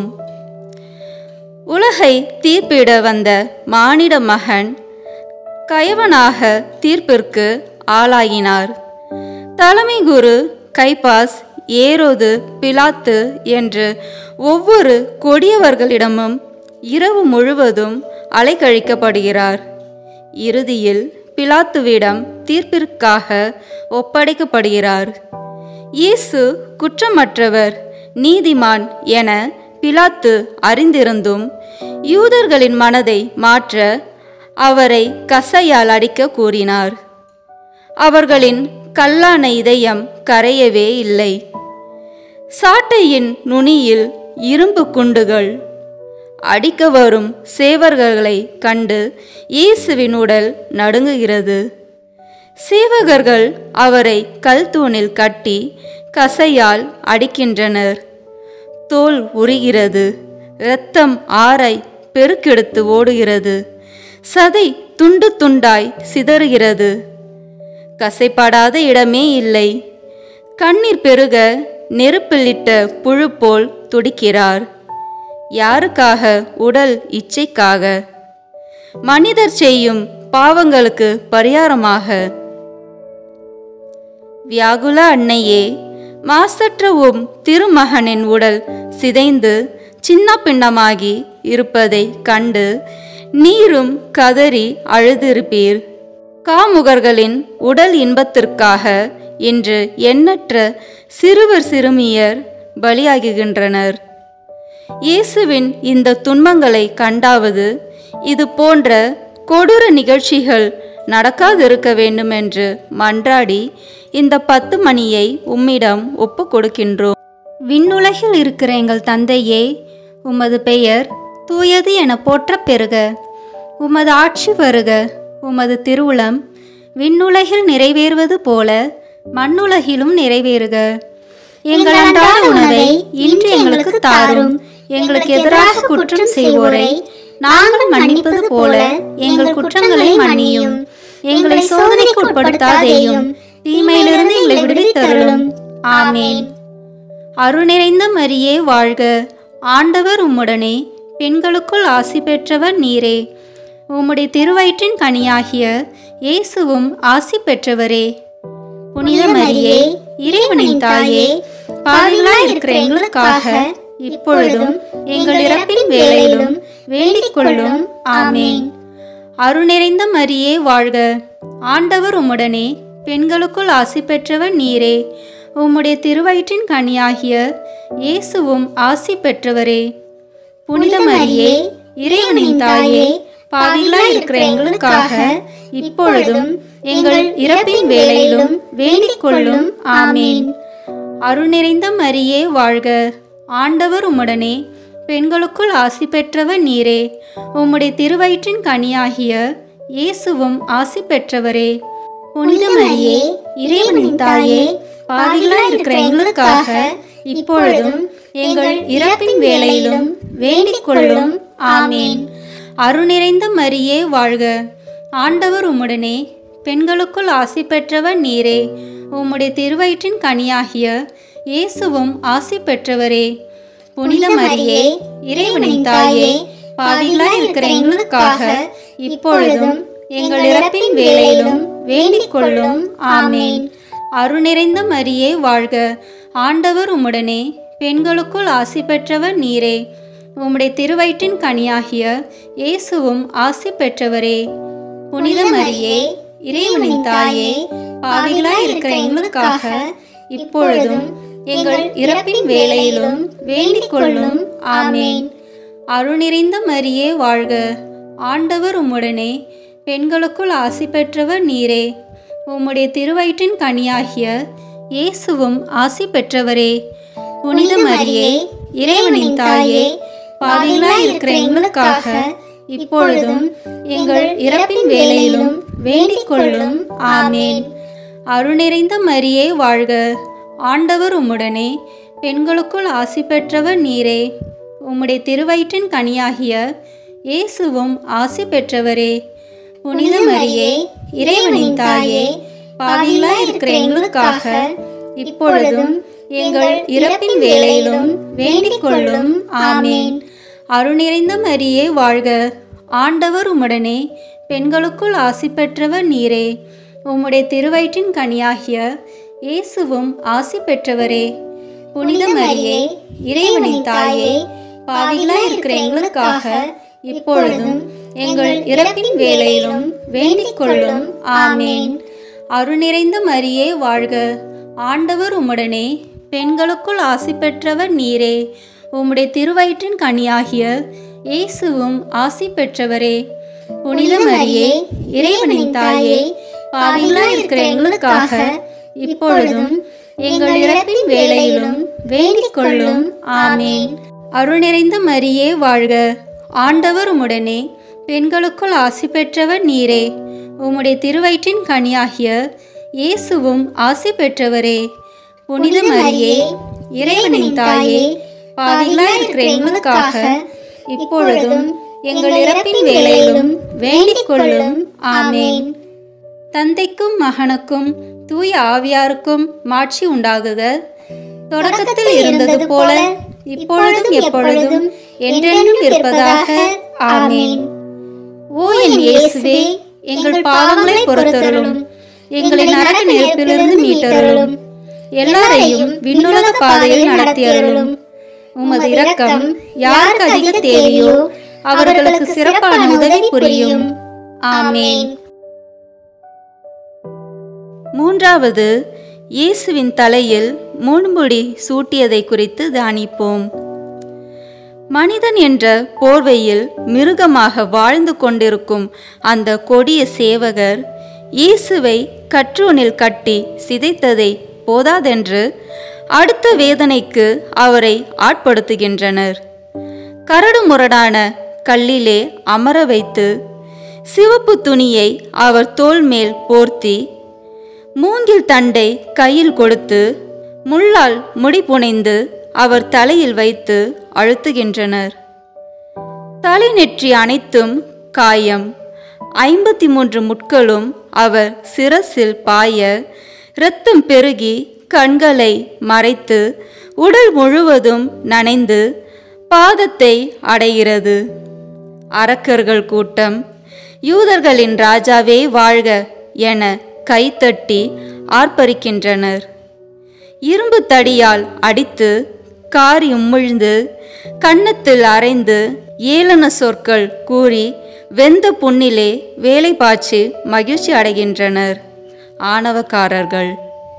உலகை தீர்ப்பிட வந்த மானிட மகன் கயவனாக தீர்ப்பிற்கு ஆளாகினார் தலைமை குரு கைபாஸ் ஏரோது பிலாத்து என்று ஒவ்வொரு கொடியவர்களிடமும் இரவு முழுவதும் அலைக்கழிக்கப்படுகிறார் இறுதியில் பிலாத்துவிடம் தீர்ப்பிற்காக ஒப்படைக்கப்படுகிறார் இயேசு குற்றமற்றவர் நீதிமான் என பிலாத்து அறிந்திருந்தும் யூதர்களின் மனதை மாற்ற அவரை கசையால் அடிக்க கூறினார் அவர்களின் கல்லான இதயம் கரையவே இல்லை சாட்டையின் நுனியில் இரும்பு குண்டுகள் அடிக்க வரும் சேவர்களை கண்டு இயேசுவின் உடல் நடுங்குகிறது சேவகர்கள் அவரை கல் தூணில் கட்டி கசையால் அடிக்கின்றனர் தோல் உரிகிறது இரத்தம் ஆராய் பெருக்கெடுத்து ஓடுகிறது சதை துண்டு துண்டாய் சிதறுகிறது கசைப்படாத இடமே இல்லை கண்ணீர் பெருக நெருப்பிலிட்ட புழு போல் துடிக்கிறார் யாருக்காக உடல் இச்சைக்காக மனிதர் செய்யும் பாவங்களுக்கு பரிகாரமாக வியாகுல அன்னையே மாசற்ற உம் திருமகனின் உடல் சிதைந்து சின்ன பின்னமாகி இருப்பதை கண்டு நீரும் கதறி அழுதிருப்பீர் காமுகர்களின் உடல் இன்பத்திற்காக இன்று எண்ணற்ற சிறுவர் சிறுமியர் பலியாகுகின்றனர் இயேசுவின் இந்த துன்பங்களை கண்டாவது இது போன்ற கொடூர நிகழ்ச்சிகள் நடக்காதிருக்க வேண்டுமென்று மன்றாடி இந்த பத்து மணியை உம்மிடம் ஒப்பு கொடுக்கின்றோம் விண்ணுலகில் இருக்கிற எங்கள் தந்தையே உமது பெயர் தூயது என போற்றப் பெறுக உமது ஆட்சி வருக உமது திருவுளம் விண்ணுலகில் நிறைவேறுவது போல மண்ணுலகிலும் நிறைவேறுக எங்கள் அன்றாட உணவை இன்று எங்களுக்கு தாரும் எங்களுக்கு எதிராக குற்றம் செய்வோரை நாங்கள் மன்னிப்பது போல எங்கள் குற்றங்களை மன்னியும் எங்களை சோதனைக்கு உட்படுத்தாதேயும் தீமையிலிருந்து எங்களை விடுவித்தருளும் ஆமேன் அருள் நிறைந்த மரியே வாழ்க ஆண்டவர் உம்முடனே பெண்களுக்குள் ஆசி பெற்றவர் நீரே உம்முடைய திருவயிற்றின் கனியாகிய இயேசுவும் ஆசி பெற்றவரே புனித மரியே இறைவனின் தாயே பாவிகளாய் இருக்கிற எங்களுக்காக இப்பொழுதும் எங்கள் இறப்பின் வேளையிலும் வேண்டிக் கொள்ளும் ஆமேன் அருள் நிறைந்த மரியே வாழ்க ஆண்டவர் உம்முடனே பெண்களுக்குள் ஆசி பெற்றவர் நீரே உம்முடைய திருவயிற்றின் கனியாகிய இயேசுவும் ஆசி பெற்றவரே புனித மரியே இறைவனின் தாயே பாவிகளாய் இருக்கிற எங்களுக்காக இப்பொழுதும் எங்கள் இறப்பின் வேளையிலும் வேண்டிக் கொள்ளும் ஆமேன் அருள் நிறைந்த மரியே வாழ்க ஆண்டவர் உம்முடனே பெண்களுக்குள் ஆசி பெற்றவர் நீரே உம்முடைய திருவயிற்றின் கனியாகிய இயேசுவும் ஆசி பெற்றவரே புனித மரியே இறைவனின் தாயே பாவிகளாய் இருக்கிற எங்களுக்காக இப்பொழுதும் எங்கள் இறப்பின் வேளையிலும் வேண்டிக் கொள்ளும் ஆமேன் அருள் நிறைந்த மரியே வாழ்க ஆண்டவர் உம்முடனே பெண்களுக்குள் ஆசி பெற்றவர் நீரே உம்முடைய திருவயிற்றின் கனியாகிய இயேசுவும் ஆசி பெற்றவரே புனித மரியே இறைவனின் தாயே பாவிகளாய் இருக்கிற எங்களுக்காக இப்பொழுதும் எங்கள் இறப்பின் வேளையிலும் வேண்டிக் கொள்ளும் ஆமேன் அருள் நிறைந்த மரியே வாழ்க ஆண்டவர் உம்முடனே பெண்களுக்குள் ஆசி பெற்றவர் நீரே உம்முடைய திருவயிற்றின் கனியாகிய இயேசுவும் ஆசி பெற்றவரே புனித மரியே இறைவனின் தாயே பாவிகளாய் இருக்கிற எங்களுக்காக இப்பொழுதும் எங்கள் இறப்பின் வேளையிலும் வேண்டிக் கொள்ளும் ஆமேன் அருள் நிறைந்த மரியே வாழ்க ஆண்டவர் உம்முடனே பெண்களுக்குள் ஆசி பெற்றவர் நீரே உம்முடைய திருவயிற்றின் கனியாகிய இயேசுவும் ஆசி பெற்றவரே புனித மரியே இறைவனின் தாயே பாவிகளாய் இருக்கிற எங்களுக்காக இப்பொழுதும் எங்கள் இறப்பின் வேளையிலும் வேண்டிக் கொள்ளும் ஆமேன் அருள் நிறைந்த மரியே வாழ்க ஆண்டவர் உம்முடனே பெண்களுக்குள் ஆசி பெற்றவர் நீரே உம்முடைய திருவயிற்றின் கனியாகிய இயேசுவும் ஆசி பெற்றவரே புனித மரியே இறைவனின் தாயே பாவிகளாய் இருக்கிற எங்களுக்காக இப்பொழுதும் எங்கள் இறப்பின் வேளையிலும் வேண்டிக் கொள்ளும் ஆமேன் அருள் நிறைந்த மரியே வாழ்க ஆண்டவர் உம்முடனே பெண்களுக்குள் ஆசி பெற்றவர் நீரே உம்முடைய திருவயிற்றின் கனியாகிய இயேசுவும் ஆசி பெற்றவரே புனித மரியே இறைவனின் தாயே பாவிகளாய் இருக்கிற எங்களுக்காக இப்பொழுதும் எங்கள் இறப்பின் வேளையிலும் வேண்டிக் கொள்ளும் ஆமேன் அருள் நிறைந்த மரியே வாழ்க ஆண்டவர் உம்முடனே பெண்களுக்குள் ஆசி பெற்றவர் நீரே உம்முடைய திருவயிற்றின் கனியாகிய இயேசுவும் ஆசி பெற்றவரே புனித மரியே இறைவனின் தாயே பாவிகளாய் இருக்கிற எங்களுக்காக இப்பொழுதும் எங்கள் இறப்பின் வேளையிலும் வேண்டிக் கொள்ளும் ஆமேன் அருள் நிறைந்த மரியே வாழ்க ஆண்டவர் உம்முடனே பெண்களுக்குள் ஆசி பெற்றவர் நீரே உம்முடைய திருவயிற்றின் கனியாகிய இயேசுவும் ஆசி பெற்றவரே புனித மரியே இறைவனின் தாயே பாவிகளாய் இருக்கிற எங்களுக்காக இப்பொழுதும் எங்கள் இறப்பின் வேளையிலும் வேண்டிக் கொள்ளும் ஆமேன் தந்தைக்கும் மகனுக்கும் தூய ஆவியாருக்கும் மாட்சி உண்டாகுக தொடக்கத்தில் இருந்தது போல இப்பொழுதும் எப்பொழுதும் என்றென்றும் இருப்பதாக ஆமேன் ஓ என் இயேசுவே எங்கள் பாவங்களை பொறுத்தருளும் எங்களை நரக நெருப்பிலிருந்து மீட்டருளும் எல்லாரையும் விண்ணுலக பாதையில் நடத்தியருளும் உமது இரக்கம் யாருக்கு அதிக தேவையோ அவர்களுக்கு சிறப்பான உதவி புரியும் ஆமேன் மூன்றாவது இயேசுவின் தலையில் முன்முடி சூட்டியதை குறித்து தியானிப்போம் மனிதன் என்ற போர்வையில் மிருகமாக வாழ்ந்து கொண்டிருக்கும் அந்த கொடிய சேவகர் இயேசுவை கற்றூனில் கட்டி சிதைத்ததை போதாதென்று அடுத்த வேதனைக்கு அவரை ஆட்படுத்துகின்றனர் கரடு முரடான கல்லிலே அமர வைத்து சிவப்பு துணியை அவர் தோள் மேல் போர்த்தி மூங்கில் தண்டை கையில் கொடுத்து முள்ளால் முடி புனைந்து அவர் தலையில் வைத்து அழுத்துகின்றனர் தலை நெற்றி அனைத்தும் காயம் ஐம்பத்தி மூன்று முட்களும் அவர் சிரசில் பாய இரத்தம் பெருகி கண்களை மறைத்து உடல் முழுவதும் நனைந்து பாதத்தை அடைகிறது அரக்கர்கள் கூட்டம் யூதர்களின் ராஜாவே வாழ்க என கைத்தட்டி ஆர்ப்பரிக்கின்றனர் இரும்பு தடியால் அடித்து காரி உமிழ்ந்து கன்னத்தில் அரைந்து ஏளன சொற்கள் கூறி வெந்த புண்ணிலே வேலை பாய்ச்சி மகிழ்ச்சி அடைகின்றனர் ஆணவக்காரர்கள்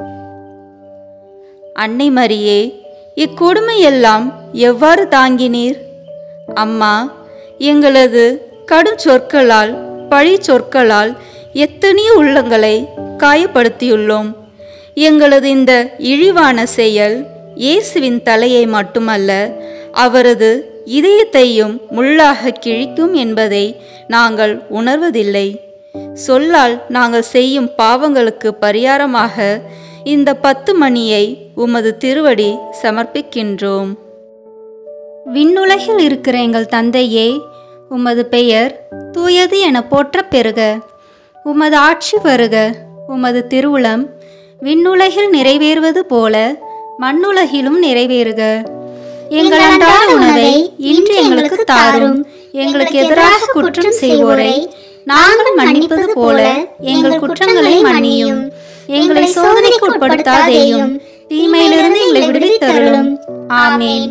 அன்னை மரியே இக்கொடுமையெல்லாம் எவ்வாறு தாங்கினீர் அம்மா எங்களது கடும் சொற்களால் பழி சொற்களால் எத்தனையோ உள்ளங்களை காயப்படுத்தியுள்ளோம் எங்களது இந்த இழிவான செயல் இயேசுவின் தலையை மட்டுமல்ல அவரது இதயத்தையும் முள்ளாக கிழிக்கும் என்பதை நாங்கள் உணர்வதில்லை சொல்லால் நாங்கள் செய்யும் பாவங்களுக்கு பரிகாரமாக இந்த பத்து மணியை உமது திருவடி சமர்ப்பிக்கின்றோம் விண்ணுலகில் இருக்கிற எங்கள் தந்தையே உமது பெயர் தூயது என போற்றப் பெறுக உமது ஆட்சி வருக உமது திருவுளம் விண்ணுலகில் நிறைவேறுவது போல மண்ணுலகிலும் நிறைவேறுக எங்கள் அன்றாட உணவை இன்று எங்களுக்கு தாரும் எங்களுக்கு எதிராக குற்றம் செய்வோரை நாங்கள் மன்னிப்பது போல எங்கள் குற்றங்களை மன்னியும் எங்களை சோதனைக்கு உட்படுத்தாதேயும் தீமையிலிருந்து எங்களை விடுவித்தருளும் ஆமேன்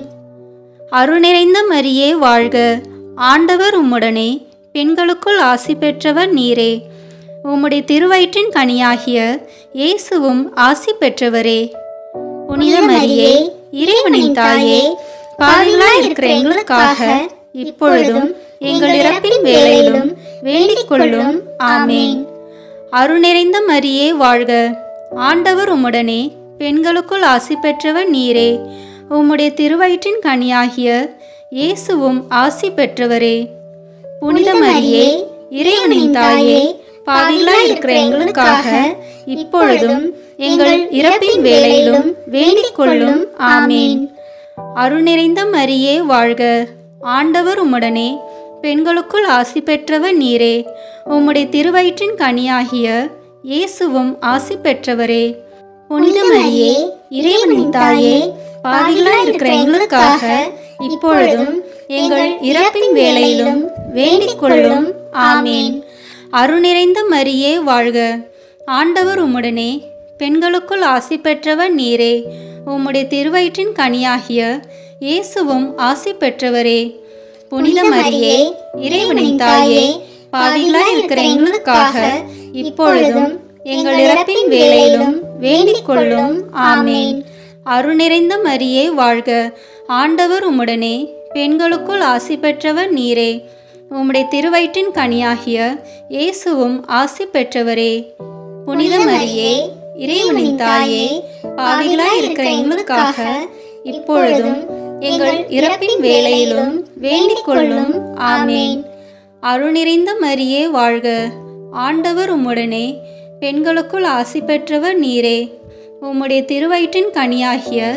அருள் நிறைந்த மரியே வாழ்க ஆண்டவர் உம்முடனே பெண்களுக்குள் ஆசி பெற்றவர் நீரே உம்முடைய திருவயிற்றின் கனியாகிய இயேசுவும் ஆசி பெற்றவரே புனித மரியே இறைவனின் தாயே பாவிகளாய் இருக்கிற எங்களுக்காக இப்பொழுதும் எங்கள் இறப்பின் வேளையிலும் வேண்டிக் கொள்ளும் ஆமேன் அருள் நிறைந்த மரியே வாழ்க ஆண்டவர் உம்முடனே பெண்களுக்குள் ஆசி பெற்றவர் நீரே உம்முடைய திருவயிற்றின் கனியாகிய இயேசுவும் ஆசி பெற்றவரே புனித மரியே இறைவனின் தாயே பாவிகளாய் இருக்கிற எங்களுக்காக இப்பொழுதும் எங்கள் இறப்பின் வேளையிலும் வேண்டிக் கொள்ளும் ஆமேன் அருள் நிறைந்த மரியே வாழ்க ஆண்டவர் உம்முடனே பெண்களுக்குள் ஆசி பெற்றவர் நீரே உம்முடைய திருவயிற்றின் கனியாகிய இயேசுவும் ஆசி பெற்றவரே புனித மரியே இறைவனின் தாயே பாவிகளாய் இருக்கிற எங்களுக்காக இப்பொழுதும் எங்கள் இறப்பின் வேளையிலும் வேண்டிக் கொள்ளும் ஆமேன் அருள் நிறைந்த மரியே வாழ்க ஆண்டவர் உம்முடனே பெண்களுக்குள் ஆசி பெற்றவர் நீரே உம்முடைய திருவயிற்றின் கனியாகிய இயேசுவும் ஆசி பெற்றவரே புனித மரியே இறைவனின் தாயே பாவிகளாய் இருக்கிற எங்களுக்காக இப்பொழுதும் எங்கள் இறப்பின் வேளையிலும் வேண்டிக் கொள்ளும் ஆமேன் அருள் நிறைந்த மரியே வாழ்க ஆண்டவர் உம்முடனே பெண்களுக்குள் ஆசி பெற்றவர் நீரே உம்முடைய திருவயிற்றின் கனியாகிய இயேசுவும் ஆசி பெற்றவரே புனித மரியே இறைவனின் தாயே பாவிகளாய் இருக்கிற எங்களுக்காக இப்பொழுதும் எங்கள் இறப்பின் வேளையிலும் வேண்டிக் கொள்ளும் ஆமேன் அருள் நிறைந்த மரியே வாழ்க ஆண்டவர் உம்முடனே பெண்களுக்குள் ஆசி பெற்றவர் நீரே உம்முடைய திருவயிற்றின் கனியாகிய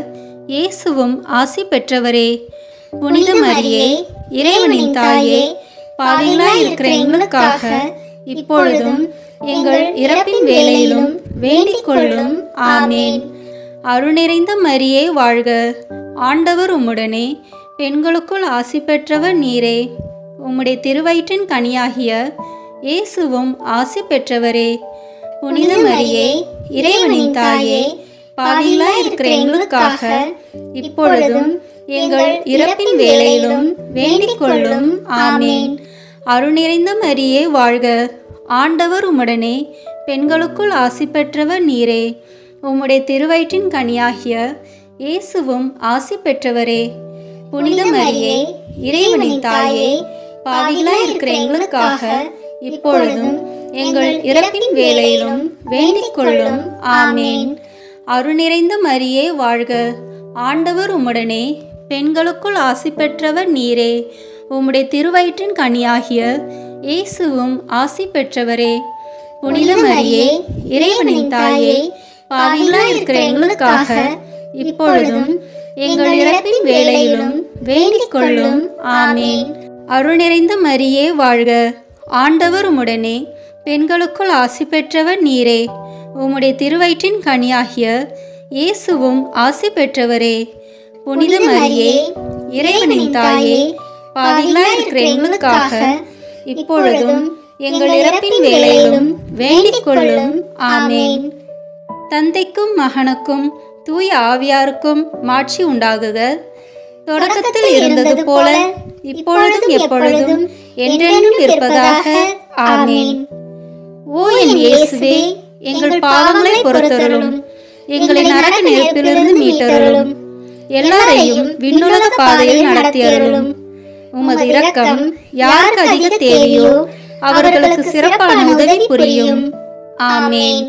இயேசுவும் ஆசி பெற்றவரே புனித மரியே இறைவனின் தாயே பாவிகளாய் இருக்கிற எங்களுக்காக இப்பொழுதும் எங்கள் இறப்பின் வேளையிலும் வேண்டிக் கொள்ளும் ஆமேன் அருள் நிறைந்த மரியே வாழ்க ஆண்டவர் உம்முடனே பெண்களுக்குள் ஆசி பெற்றவர் நீரே உம்முடைய திருவயிற்றின் கனியாகிய இயேசுவும் ஆசி பெற்றவரே புனித மரியே இறைவனின் தாயே பாவிகளாய் இருக்கிற எங்களுக்காக இப்பொழுதும் எங்கள் இறப்பின் வேளையிலும் வேண்டிக் கொள்ளும் ஆமேன் அருள் நிறைந்த மரியே வாழ்க ஆண்டவர் உம்முடனே பெண்களுக்குள் ஆசி பெற்றவர் நீரே உம்முடைய திருவயிற்றின் கனியாகிய இயேசுவும் ஆசி பெற்றவரே புனித மரியே இறைவனின் தாயே பாவிகளாய் இருக்கிற எங்களுக்காக இப்பொழுதும் எங்கள் இறப்பின் வேளையிலும் வேண்டிக் கொள்ளும் ஆமேன் அருள் நிறைந்த மரியே வாழ்க ஆண்டவர் உம்முடனே பெண்களுக்குள் ஆசி பெற்றவர் நீரே உம்முடைய திருவயிற்றின் கனியாகிய இயேசுவும் ஆசி பெற்றவரே புனித மரியே இறைவனின் தாயே பாவிகளாய் இருக்கிற எங்களுக்காக இப்பொழுதும் எங்கள் இறப்பின் வேளையிலும் வேண்டிக் கொள்ளும் ஆமேன் அருள் நிறைந்த மரியே வாழ்க ஆண்டவர் உம்முடனே பெண்களுக்குள் ஆசி பெற்றவர் நீரே உம்முடைய திருவயிற்றின் கனியாகிய இயேசுவும் ஆசி பெற்றவரே புனித மரியே இறைவனின் தாயே பாவிகளாய் இருக்கிற எங்களுக்காக இப்பொழுதும் எங்கள் இறப்பின் வேளையிலும் வேண்டிக் கொள்ளும் ஆமேன் தந்தைக்கும் மகனுக்கும் தூய ஆவியாருக்கும் மாட்சி உண்டாகுக தொடக்கத்தில் இருந்தது போல இப்பொழுதும் எப்பொழுதும் என்றென்றும் இருப்பதாக ஆமேன் ஓ என் இயேசுவே எங்கள் பாவங்களை பொறுத்தருளும் எங்களை நரக நெருப்பிலிருந்து மீட்டருளும் எல்லாரையும் விண்ணுலக பாதையில் நடத்தியருளும் உமது இரக்கம் யாருக்கு அதிக தேவையோ அவர்களுக்கு சிறப்பான உதவி புரியும் ஆமேன்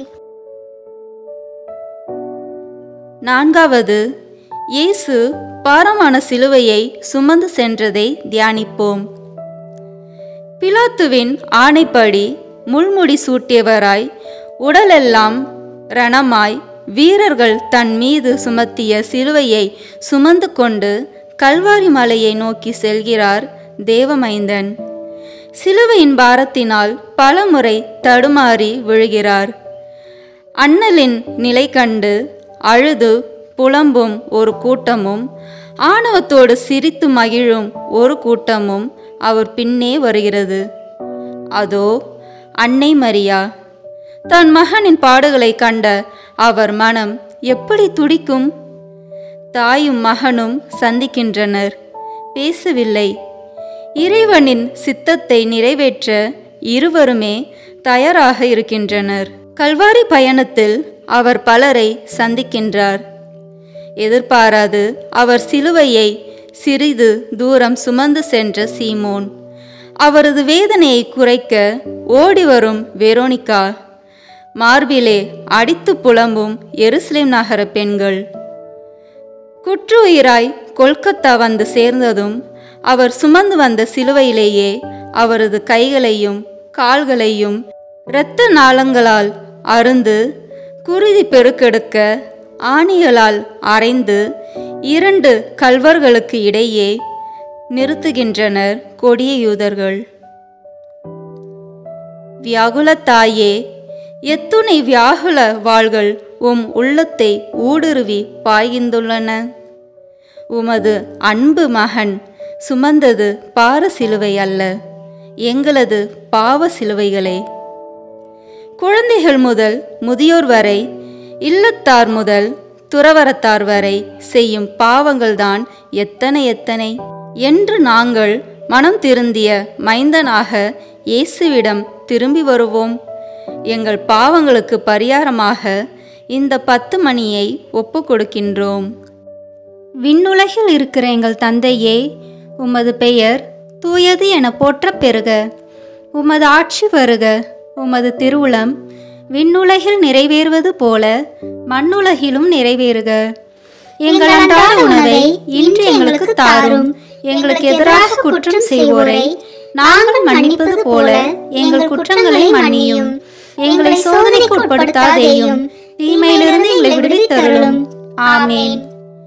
நான்காவது இயேசு பாரமான சிலுவையை சுமந்து சென்றதை தியானிப்போம் பிலாத்துவின் ஆணைப்படி முள்முடி சூட்டியவராய் உடலெல்லாம் ரணமாய் வீரர்கள் தன் மீது சுமத்திய சிலுவையை சுமந்து கொண்டு கல்வாரி மலையை நோக்கி செல்கிறார் தேவமைந்தன் சிலுவையின் பாரத்தினால் பலமுறை தடுமாறி விழுகிறார் அண்ணலின் நிலை கண்டு அழுது புலம்பும் ஒரு கூட்டமும் ஆணவத்தோடு சிரித்து மகிழும் ஒரு கூட்டமும் அவர் பின்னே வருகிறது அதோ அன்னை மரியா தன் மகனின் பாடுகளை கண்ட அவர் மனம் எப்படி துடிக்கும் தாயும் மகனும் சந்திக்கின்றனர் பேசவில்லை இறைவனின் சித்தத்தை நிறைவேற்ற இருவருமே தயாராக இருக்கின்றனர் கல்வாரி பயணத்தில் அவர் பலரை சந்திக்கின்றார் எதிர்பாராது அவர் சிலுவையை சிறிது தூரம் சுமந்து சென்ற சீமோன் அவரது வேதனையை குறைக்க ஓடி வரும் வெரோனிகா மார்பிலே அடித்து புலம்பும் எருசலேம் நகர பெண்கள் குற்றுயிராய் கொல்கத்தா வந்து சேர்ந்ததும் அவர் சுமந்து வந்த சிலுவையிலேயே அவரது கைகளையும் கால்களையும் இரத்த நாளங்களால் அருந்து குருதி பெருக்கெடுக்க ஆணிகளால் அரைந்து இரண்டு கல்வர்களுக்கு இடையே நிறுத்துகின்றனர் கொடிய யூதர்கள் வியாகுலத்தாயே எத்துணை வியாகுல வாள்கள் உம் உள்ளத்தை ஊடுருவி பாய்கிந்துள்ளன உமது அன்பு மகன் சுமந்தது பார சிலுவை அல்ல எங்களது பாவ சிலுவைகளே குழந்தைகள் முதல் முதியோர் வரை இல்லத்தார் முதல் துறவரத்தார் வரை செய்யும் பாவங்கள்தான் எத்தனை எத்தனை என்று நாங்கள் மனம் திருந்திய மைந்தனாக இயேசுவிடம் திரும்பி வருவோம் எங்கள் பாவங்களுக்கு பரிகாரமாக இந்த பத்து மணியை ஒப்பு கொடுக்கின்றோம் விண்ணுலகில் இருக்கிற எங்கள் தந்தையே உமது பெயர் தூயது என போற்றப் பெறுக உமது ஆட்சி வருக உமது திருவுளம் விண்ணுலகில் நிறைவேறுவது போல மண்ணுலகிலும் நிறைவேறுக எங்கள் அன்றாட உணவை இன்று எங்களுக்கு தாரும் எங்களுக்கு எதிராக குற்றம் செய்வோரை நாங்கள் மன்னிப்பது போல எங்கள் குற்றங்களை மன்னியும் எங்களை சோதனைக்கு உட்படுத்தாதேயும் தீமையிலிருந்து எங்களை விடுவித்தருளும் ஆமேன்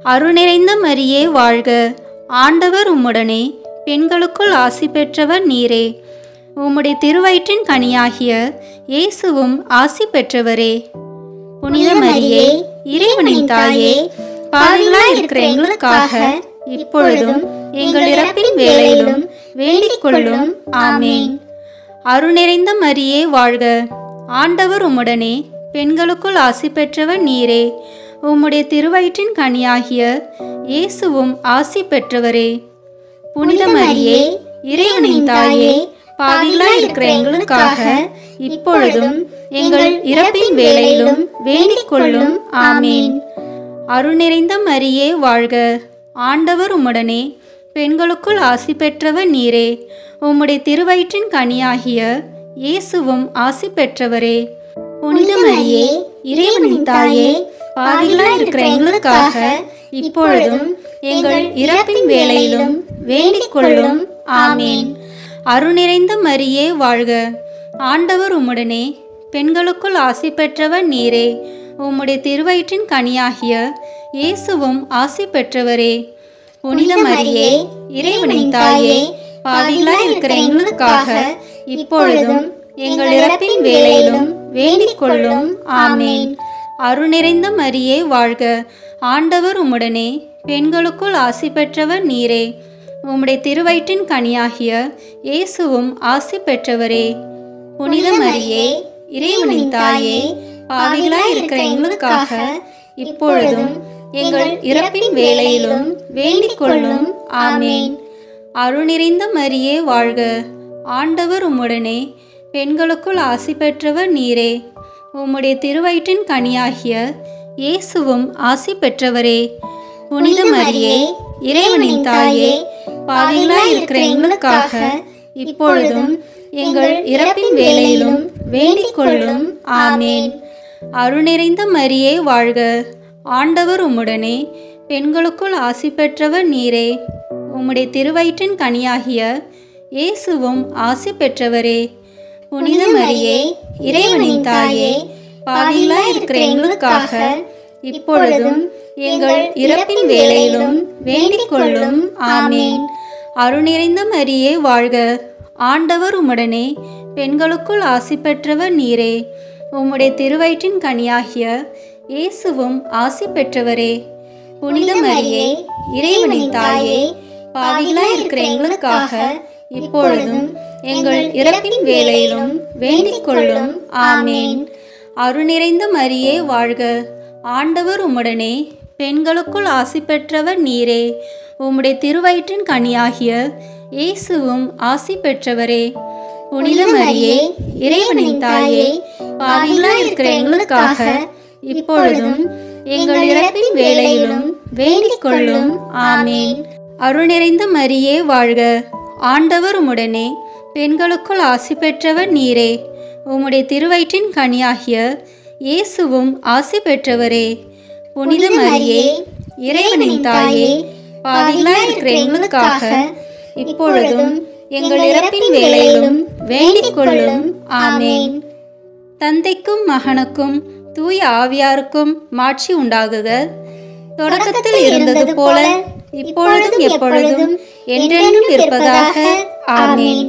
அருள்நிறைந்த மரியே வாழ்க ஆண்டவர் உம்முடனே பெண்களுக்குள் ஆசி பெற்றவர் நீரே உம்முடைய திருவயிற்றின் கனியாகிய இயேசுவும் ஆசி பெற்றவரே புனித மரியே இறைவனின் தாயே பாவிகளாய் இருக்கிற எங்களுக்காக இப்பொழுதும் எங்கள் இறப்பின் வேளையிலும் வேண்டிக் கொள்ளும் ஆமேன் அருள்நிறைந்த மரியே வாழ்க ஆண்டவர் உம்முடனே பெண்களுக்குள் ஆசி பெற்றவர் நீரே உம்முடைய திருவயிற்றின் கனியாகிய இயேசுவும் ஆசி பெற்றவரே புனித மரியே இறைவனின் தாயே பாவிகளாய் இருக்கிற எங்களுக்காக இப்பொழுதும் எங்கள் இறப்பின் வேளையிலும் வேண்டிக் கொள்ளும் ஆமேன் அருள் நிறைந்த மரியே வாழ்க ஆண்டவர் உம்முடனே பெண்களுக்குள் ஆசி பெற்றவர் நீரே உம்முடைய திருவயிற்றின் கனியாகிய இயேசுவும் ஆசி பெற்றவரே புனித மரியே இறைவனின் தாயே பாவிகளாய் இருக்கிற எங்களுக்காக இப்பொழுதும் எங்கள் இறப்பின் வேளையிலும் வேண்டிக் கொள்ளும் ஆமேன் அருள் நிறைந்த மரியே வாழ்க ஆண்டவர் உம்முடனே பெண்களுக்குள் ஆசி பெற்றவர் நீரே உம்முடைய திருவயிற்றின் கனியாகிய இயேசுவும் ஆசி பெற்றவரே புனித மரியே இறைவனின் தாயே பாவிகளாய் இருக்கிற எங்களுக்காக இப்பொழுதும் எங்கள் இறப்பின் வேளையிலும் வேண்டிக் கொள்ளும் ஆமேன் அருள் நிறைந்த மரியே வாழ்க ஆண்டவர் உம்முடனே பெண்களுக்குள் ஆசி பெற்றவர் நீரே உம்முடைய திருவயிற்றின் கனியாகிய இயேசுவும் ஆசி பெற்றவரே புனித மரியே இறைவனின் தாயே பாவிகளாய் இருக்கிற எங்களுக்காக இப்பொழுதும் எங்கள் இறப்பின் வேளையிலும் வேண்டிக் கொள்ளும் ஆமேன் அருள் நிறைந்த மரியே வாழ்க ஆண்டவர் உம்முடனே பெண்களுக்குள் ஆசி பெற்றவர் நீரே உம்முடைய திருவயிற்றின் கனியாகிய இயேசுவும் ஆசி பெற்றவரே புனித மரியே இறைவனின் தாயே பாவிகளாய் இருக்கிற எங்களுக்காக இப்பொழுதும் எங்கள் இறப்பின் வேளையிலும் வேண்டிக் கொள்ளும் ஆமேன் அருள் நிறைந்த மரியே வாழ்க ஆண்டவர் உம்முடனே பெண்களுக்குள் ஆசி பெற்றவர் நீரே உம்முடைய திருவயிற்றின் கனியாகிய இயேசுவும் ஆசி பெற்றவரே புனித மரியே இறைவனின் தாயே பாவிகளாய் இருக்கிற எங்களுக்காக இப்பொழுதும் எங்கள் இறப்பின் வேளையிலும் வேண்டிக் கொள்ளும் ஆமேன் அருள் நிறைந்த மரியே வாழ்க ஆண்டவர் உம்முடனே பெண்களுக்குள் ஆசி பெற்றவர் நீரே உம்முடைய திருவயிற்றின் கனியாகிய இயேசுவும் ஆசி பெற்றவரே புனித மரியே இறைவனின் தாயே பாவிகளாய் இருக்கிற எங்களுக்காக இப்பொழுதும் எங்கள் இறப்பின் வேளையிலும் வேண்டிக் கொள்ளும் ஆமேன் அருள் நிறைந்த மரியே வாழ்க ஆண்டவர் உம்முடனே பெண்களுக்குள் ஆசி பெற்றவர் நீரே உம்முடைய திருவயிற்றின் கனியாகிய இயேசுவும் ஆசி பெற்றவரே புனித மரியே இறைவனின் தாயே பாவிகளாய் இருக்கிற எங்களுக்காக இப்பொழுதும் எங்கள் இறப்பின் வேளையிலும் வேண்டிக் கொள்ளும் ஆமேன் அருள் நிறைந்த மரியே வாழ்க ஆண்டவர் உம்முடனே பெண்களுக்குள் ஆசி பெற்றவர் நீரே உம்முடைய திருவயிற்றின் கனியாகிய இயேசுவும் ஆசி பெற்றவரே புனித மரியே இறைவனின் தாயே பாவிகளாய் இருக்கிற எங்களுக்காக இப்பொழுதும் எங்கள் இறப்பின் வேளையிலும் வேண்டிக் கொள்ளும் ஆமேன் தந்தைக்கும் மகனுக்கும் தூய ஆவியாருக்கும் மாட்சி உண்டாகுக தொடக்கத்தில் இருந்தது போல இப்பொழுதும் எப்பொழுதும் என்றென்றும் இருப்பதாக ஆமேன்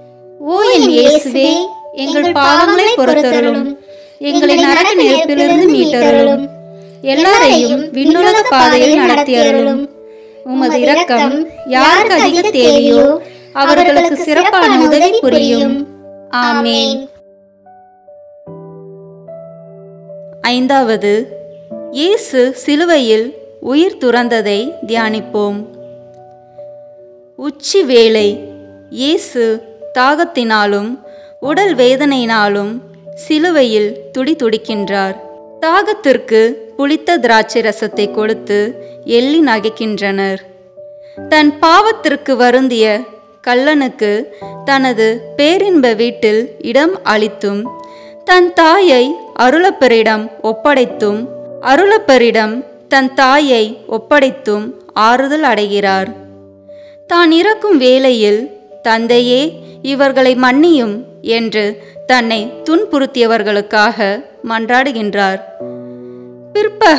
ஓ என் இயேசுவே எங்கள் பாவங்களை பொறுத்தருளும் எங்களை நரக நெருப்பிலிருந்து மீட்டருளும் எல்லாரையும் விண்ணுலக பாதையில் நடத்தியருளும் உமது இரக்கம் யாருக்கு அதிக தேவையோ அவர்களுக்கு சிறப்பான உதவி புரியும் ஆமேன் ஐந்தாவது இயேசு சிலுவையில் உயிர் துறந்ததை தியானிப்போம் உச்சி வேளை இயேசு தாகத்தினாலும் உடல் வேதனையினாலும் சிலுவையில் துடி துடிக்கின்றார் தாகத்திற்கு புளித்த திராட்சை ரசத்தை கொடுத்து எள்ளி நகைக்கின்றனர் தன் பாவத்திற்கு வருந்திய கள்ளனுக்கு தனது பேரின்ப வீட்டில் இடம் அளித்தும் தன் தாயை அருளப்பரிடம் ஒப்படைத்தும் அருளப்பரிடம் தன் தாயை ஒப்படைத்தும் ஆறுதல் அடைகிறார் தான் இறக்கும் வேளையில் தந்தையே இவர்களை மன்னியும் என்று தன்னை துன்புறுத்தியவர்களுக்காக மன்றாடுகின்றார் பிற்பகல்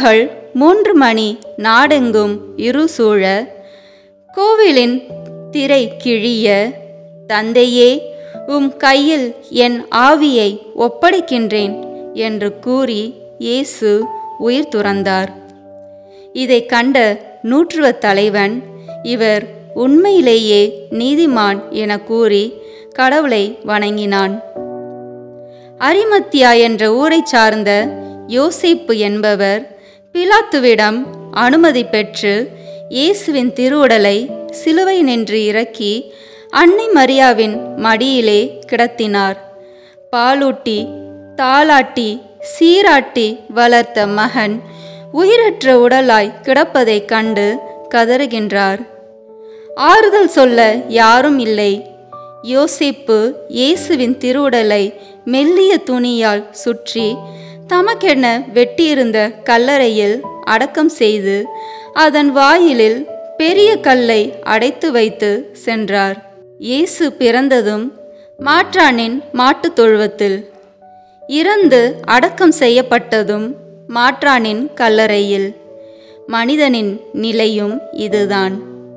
மூன்று மணி நாடெங்கும் இருசூழ கோவிலின் திரை கிழிய தந்தையே உம் கையில் என் ஆவியை ஒப்படைக்கின்றேன் என்று கூறி இயேசு உயிர் துறந்தார் இதை கண்ட நூற்றுவத் தலைவன் இவர் உண்மையிலேயே நீதிமான் என கூறி கடவுளை வணங்கினான் அரிமத்தியா என்ற ஊரைச் சார்ந்த யோசேப்பு என்பவர் பிலாத்துவிடம் அனுமதி பெற்று இயேசுவின் திருவுடலை சிலுவை நின்று இறக்கி அன்னை மரியாவின் மடியிலே கிடத்தினார் பாலூட்டி தாளாட்டி சீராட்டி வளர்த்த மகன் உயிரற்ற உடலாய் கிடப்பதைக் கண்டு கதறுகின்றார் ஆறுதல் சொல்ல யாரும் இல்லை யோசிப்பு இயேசுவின் திருவுடலை மெல்லிய துணியால் சுற்றி தமக்கென வெட்டியிருந்த கல்லறையில் அடக்கம் செய்து அதன் வாயிலில் பெரிய கல்லை அடைத்து வைத்து சென்றார் இயேசு பிறந்ததும் மாற்றானின் மாட்டுத் தொழுவத்தில் இறந்து அடக்கம் செய்யப்பட்டதும் மாற்றானின் கல்லறையில் மனிதனின் நிலையும் இதுதான்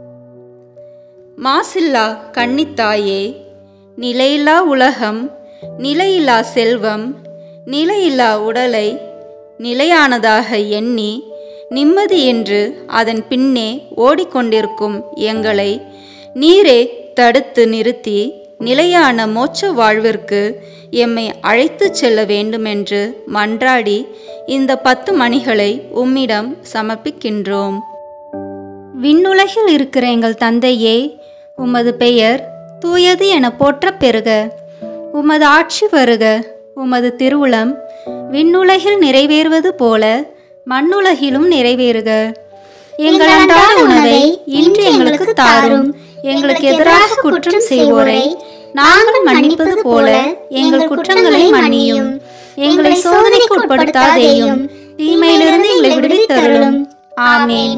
மாசில்லா கன்னித்தாயே நிலையில்லா உலகம் நிலையில்லா செல்வம் நிலையில்லா உடலை நிலையானதாக எண்ணி நிம்மதி என்று அதன் பின்னே ஓடிக்கொண்டிருக்கும் எங்களை நீரே தடுத்து நிறுத்தி நிலையான மோட்ச வாழ்விற்கு எம்மை அழைத்துச் செல்ல வேண்டுமென்று மன்றாடி இந்த பத்து மணிகளை உம்மிடம் சமர்ப்பிக்கின்றோம் விண்ணுலகில் இருக்கிற எங்கள் தந்தையே உமது பெயர் தூயது என போற்றப் பெறுக உமது ஆட்சி வருக உமது திருவுளம் விண்ணுலகில் நிறைவேறுவது போல மண்ணுலகிலும் நிறைவேறுக எங்கள் அன்றாட உணவை இன்று எங்களுக்கு தாரும் எங்களுக்கு எதிராக குற்றம் செய்வோரை நாங்கள் மன்னிப்பது போல எங்கள் குற்றங்களை மன்னியும் எங்களை சோதனைக்கு உட்படுத்தாதேயும் தீமையிலிருந்து எங்களை விடுவித்தருளும் ஆமேன்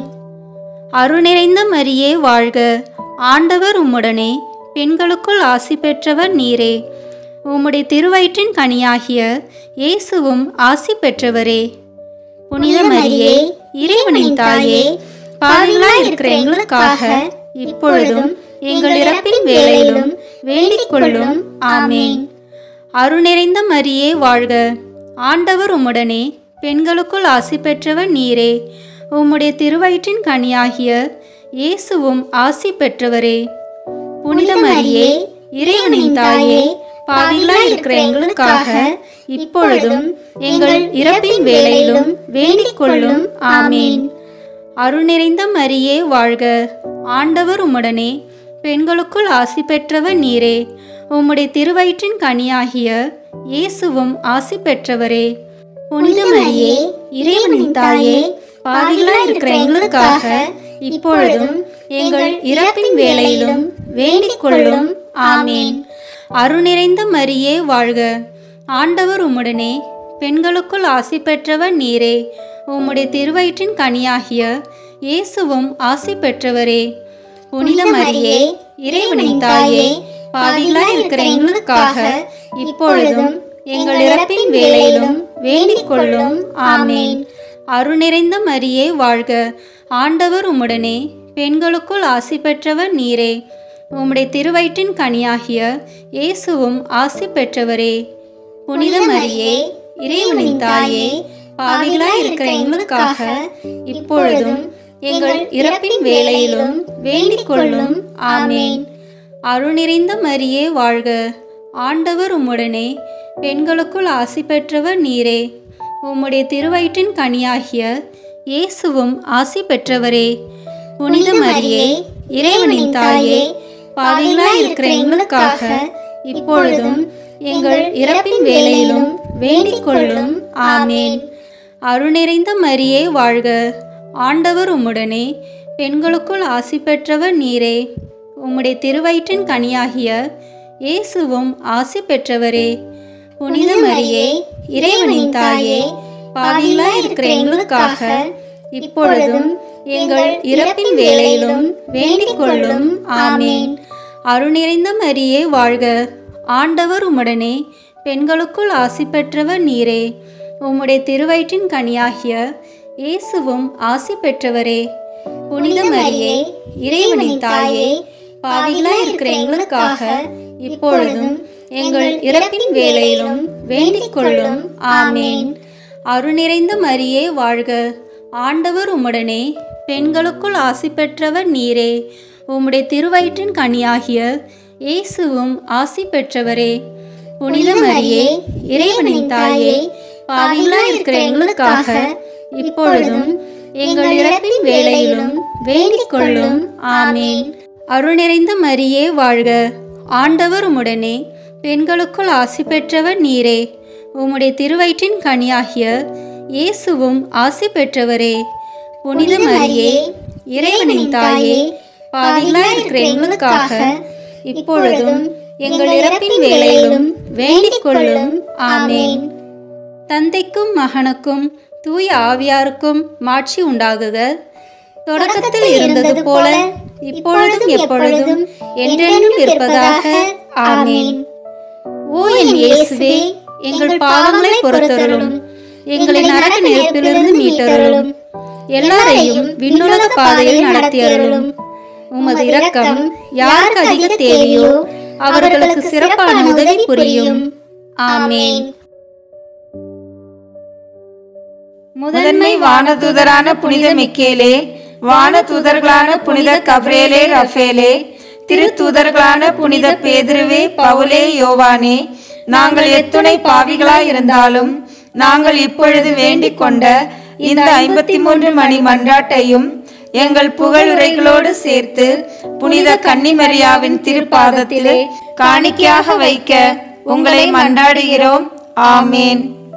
அருள் நிறைந்த மரியே வாழ்க ஆண்டவர் உம்முடனே பெண்களுக்குள் ஆசி பெற்றவர் நீரே உம்முடைய திருவயிற்றின் கனியாகிய இயேசுவும் ஆசி பெற்றவரே புனித மரியே இறைவனின் தாயே பாவிகளாய் இருக்கிற எங்களுக்காக இப்பொழுதும் எங்கள் இறப்பின் வேளையிலும் வேண்டிக் கொள்ளும் ஆமேன் அருள் நிறைந்த மரியே வாழ்க ஆண்டவர் உம்முடனே பெண்களுக்குள் ஆசி பெற்றவர் நீரே உம்முடைய திருவயிற்றின் கனியாகிய இயேசுவும் ஆசி பெற்றவரே புனித மரியே இறைவனின் தாயே பாவிகளாய் இருக்கிற எங்களுக்காக இப்பொழுதும் எங்கள் இறப்பின் வேளையிலும் வேண்டிக் கொள்ளும் ஆமேன் அருள் நிறைந்த மரியே வாழ்க ஆண்டவர் உம்முடனே பெண்களுக்குள் ஆசி பெற்றவர் நீரே உம்முடைய திருவயிற்றின் கனியாகிய இயேசுவும் ஆசி பெற்றவரே புனித மரியே இறைவனின் தாயே பாவிகளாய் இருக்கிற எங்களுக்காக இப்பொழுதும் எங்கள் இறப்பின் வேளையிலும் வேண்டிக் கொள்ளும் ஆமேன் அருள் நிறைந்த மரியே வாழ்க ஆண்டவர் உம்முடனே பெண்களுக்குள் ஆசி பெற்றவர் நீரே உம்முடைய திருவயிற்றின் கனியாகிய இயேசுவும் ஆசி பெற்றவரே புனித மரியே இறைவனின் தாயே பாவிகளாய் இருக்கிற எங்களுக்காக இப்பொழுதும் எங்கள் இறப்பின் வேளையிலும் வேண்டிக் கொள்ளும் ஆமேன் அருள் நிறைந்த மரியே வாழ்க ஆண்டவர் உம்முடனே பெண்களுக்குள் ஆசி பெற்றவர் நீரே உம்முடைய திருவயிற்றின் கனியாகிய இயேசுவும் ஆசி பெற்றவரே புனித மரியே இறைவனின் தாயே பாவிகளாய் இருக்கிற எங்களுக்காக இப்பொழுதும் எங்கள் இறப்பின் வேளையிலும் வேண்டிக் கொள்ளும் ஆமேன் அருள் நிறைந்த மரியே வாழ்க ஆண்டவர் உம்முடனே பெண்களுக்குள் ஆசி பெற்றவர் நீரே உம்முடைய திருவயிற்றின் கனியாகிய இயேசுவும் ஆசி பெற்றவரே புனித மரியே இறைவனின் தாயே பாவிகளாய் இருக்கிற எங்களுக்காக இப்பொழுதும் எங்கள் இறப்பின் வேளையிலும் வேண்டிக் கொள்ளும் ஆமேன் அருள் நிறைந்த மரியே வாழ்க ஆண்டவர் உம்முடனே பெண்களுக்குள் ஆசி பெற்றவர் நீரே உம்முடைய திருவயிற்றின் கனியாகிய இயேசுவும் ஆசி பெற்றவரே புனித மரியே இறைவனின் தாயே பாவிகளாய் இருக்கிற எங்களுக்காக இப்பொழுதும் எங்கள் இறப்பின் வேளையிலும் வேண்டிக் கொள்ளும் ஆமேன் அருள் நிறைந்த மரியே வாழ்க ஆண்டவர் உம்முடனே பெண்களுக்குள் ஆசி பெற்றவர் நீரே உம்முடைய திருவயிற்றின் கனியாகிய இயேசுவும் ஆசி பெற்றவரே புனித மரியே இறைவனின் தாயே பாவிகளாய் இருக்கிற எங்களுக்காக இப்பொழுதும் எங்கள் இறப்பின் வேளையிலும் வேண்டிக் கொள்ளும் ஆமேன் அருள் நிறைந்த மரியே வாழ்க ஆண்டவர் உம்முடனே பெண்களுக்குள் ஆசி பெற்றவர் நீரே உம்முடைய திருவயிற்றின் கனியாகிய இயேசுவும் ஆசி பெற்றவரே புனித மரியே இறைவனின் தாயே பாவிகளாய் இருக்கிற எங்களுக்காக இப்பொழுதும் எங்கள் இறப்பின் வேளையிலும் வேண்டிக் கொள்ளும் ஆமேன் அருள் நிறைந்த மரியே வாழ்க ஆண்டவர் உம்முடனே பெண்களுக்குள் ஆசி பெற்றவர் நீரே உம்முடைய திருவயிற்றின் கனியாகிய இயேசுவும் ஆசி பெற்றவரே புனித மரியே இறைவனின் தாயே பாவிகளாய் இருக்கிற எங்களுக்காக இப்பொழுதும் எங்கள் இறப்பின் வேளையிலும் வேண்டிக் கொள்ளும் ஆமேன் தந்தைக்கும் மகனுக்கும் தூய ஆவியாருக்கும் மாட்சி உண்டாகுக தொடக்கத்தில் இருந்தது போல இப்பொழுதும் எப்பொழுதும் என்றென்றும் இருப்பதாக ஆமேன் ஓ என் இயேசுவே எங்கள் பாவங்களை பொறுத்தருளும் எங்களை நரக நெருப்பிலிருந்து மீட்டருளும் எல்லாரையும் விண்ணுலக பாதையில் நடத்தியருளும் உமது இரக்கம் யாருக்கு அதிக தேவையோ அவர்களுக்கு சிறப்பான உதவி புரியும் ஆமேன் முதன்மை வானதூதரான புனித மிக்கேலே வானதூதர்களான புனித கப்ரேலே ரஃபேலே திருத்தூதர்களான புனித பேதுருவே பவுலே யோவானே நாங்கள் எத்துணை பாவிகளாய் இருந்தாலும் நாங்கள் இப்பொழுது வேண்டிக் கொண்ட இந்த ஐம்பத்தி மூன்று மணி மன்றாட்டையும் எங்கள் புகழுரைகளோடு சேர்த்து புனித கன்னிமரியாவின் திருப்பாதத்திலே காணிக்கையாக வைக்க உங்களை மன்றாடுகிறோம் ஆமேன்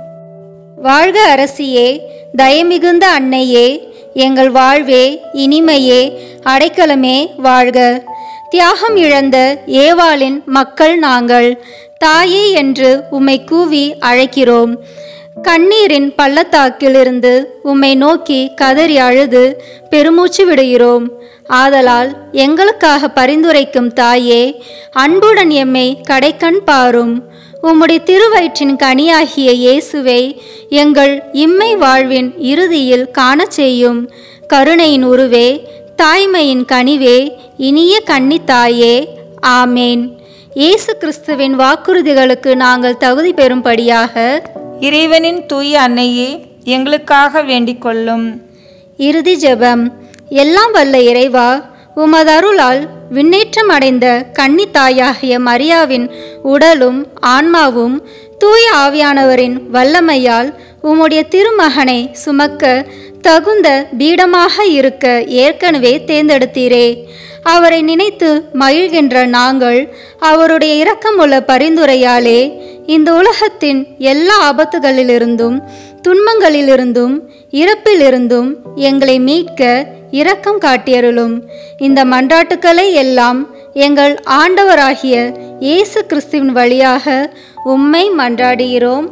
வாழ்க அரசியே தயமிகுந்த அன்னையே எங்கள் வாழ்வே இனிமையே அடைக்கலமே வாழ்க தியாகம் இழந்த ஏவாளின் மக்கள் நாங்கள் தாயே என்று உம்மை கூவி அழைக்கிறோம் கண்ணீரின் பள்ளத்தாக்கிலிருந்து உம்மை நோக்கி கதறி அழுது பெருமூச்சு விடுகிறோம் ஆதலால் எங்களுக்காக பரிந்துரைக்கும் தாயே அன்புடன் எம்மை கடைக்கண் பாரும் உம்முடைய திருவயிற்றின் கனியாகிய இயேசுவை எங்கள் இம்மை வாழ்வின் இறுதியில் காணச் செய்யும் கருணையின் உருவே தாய்மையின் கனிவே இனிய கன்னி தாயே ஆமேன் இயேசு கிறிஸ்துவின் வாக்குறுதிகளுக்கு நாங்கள் தகுதி பெறும்படியாக இறைவனின் தூய அன்னையே எங்களுக்காக வேண்டிக் கொள்ளும் இறுதி ஜெபம் எல்லாம் வல்ல இறைவா உமது அருளால் விண்ணேற்றம் அடைந்த கன்னி தாயாகிய மரியாவின் உடலும் ஆன்மாவும் தூய ஆவியானவரின் வல்லமையால் உம்முடைய திருமகனை சுமக்க தகுந்த பீடமாக இருக்க ஏற்கனவே தேர்ந்தெடுத்தீரே அவரை நினைத்து மகிழ்கின்ற நாங்கள் அவருடைய இரக்கமுள்ள பரிந்துரையாலே இந்த உலகத்தின் எல்லா ஆபத்துகளிலிருந்தும் துன்பங்களிலிருந்தும் இறப்பிலிருந்தும் எங்களை மீட்க இரக்கம் காட்டியருளும் இந்த மன்றாட்டுக்களை எல்லாம் எங்கள் ஆண்டவராகிய இயேசு கிறிஸ்துவின் வழியாக உம்மை மன்றாடுகிறோம்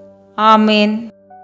ஆமேன்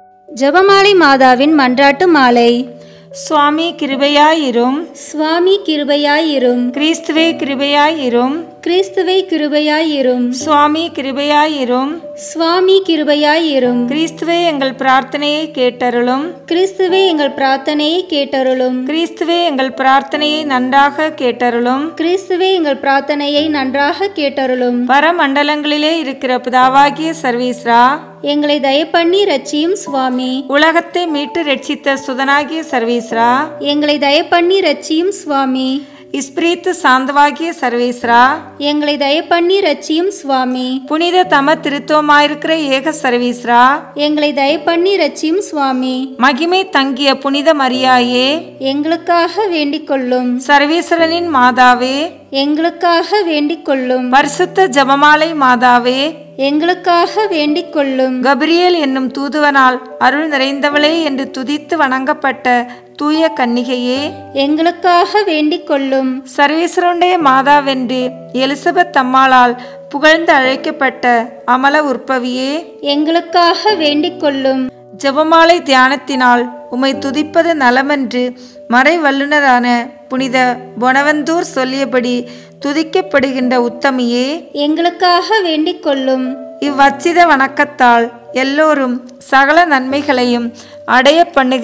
ஜெபமாலை மாதாவின் மன்றாட்டு மாலை சுவாமி கிருபையாயிரும் சுவாமி கிருபையாயிரும் கிறிஸ்துவே கிருபையாயிரும் கிறிஸ்துவை கிருபையாயிரும் சுவாமி கிருபையாயிரும் சுவாமி கிருபையாயிரும் கிறிஸ்துவே எங்கள் பிரார்த்தனையை கேட்டருளும் கிறிஸ்துவே எங்கள் பிரார்த்தனையை கேட்டருளும் கிறிஸ்துவே எங்கள் பிரார்த்தனையை நன்றாக கேட்டருளும் கிறிஸ்துவே எங்கள் பிரார்த்தனையை நன்றாக கேட்டருளும் பரமண்டலங்களிலே இருக்கிற பிதாவாகிய சர்வீஸ்ரா எங்களை தயப்பண்ணி ரட்சியும் சுவாமி உலகத்தை மீட்டு ரட்சித்த சுதனாகிய சர்வீஸ்ரா எங்களை தயப்பண்ணி ரட்சியும் சுவாமி இஸ்பிரித்து சாந்தவாகிய சர்வீஸ்ரா எங்களை தயப்பண்ணி ரட்சியும் சுவாமி புனித தம திருத்துவமாயிருக்கிற ஏக சர்வீஸ்ரா எங்களை தயப்பண்ணி ரட்சியும் சுவாமி மகிமை தங்கிய புனித மரியாயே எங்களுக்காக வேண்டிக் கொள்ளும் சர்வீஸ்வரனின் மாதாவே எங்களுக்காக வேண்டிக் கொள்ளும் பரிசுத்த ஜபமாலை மாதாவே எங்களுக்காக வேண்டிக் கொள்ளும் கபிரியேல் என்னும் தூதுவனால் அருள் நிறைந்தவளே என்று துதித்து வணங்கப்பட்ட தூய கன்னிகையே எங்களுக்காக வேண்டிக் கொள்ளும் சர்வீஸ்வருடைய மாதாவென்று எலிசபெத் அம்மாளால் புகழ்ந்து அழைக்கப்பட்ட அமல உற்பவியே எங்களுக்காக வேண்டிக் கொள்ளும் ஜெபமாலை தியானத்தினால் உம்மை துதிப்பது நலமென்று மறை வல்லுனரான புனித பொனவந்தூர் சொல்லியபடி துதிக்கப்படுகின்ற உத்தமியே எங்களுக்காக வேண்டிக் கொள்ளும் இவ்வச்சித வணக்கத்தால் எல்லோரும் சகல நன்மைகளையும் அடைய பண்ணுகிற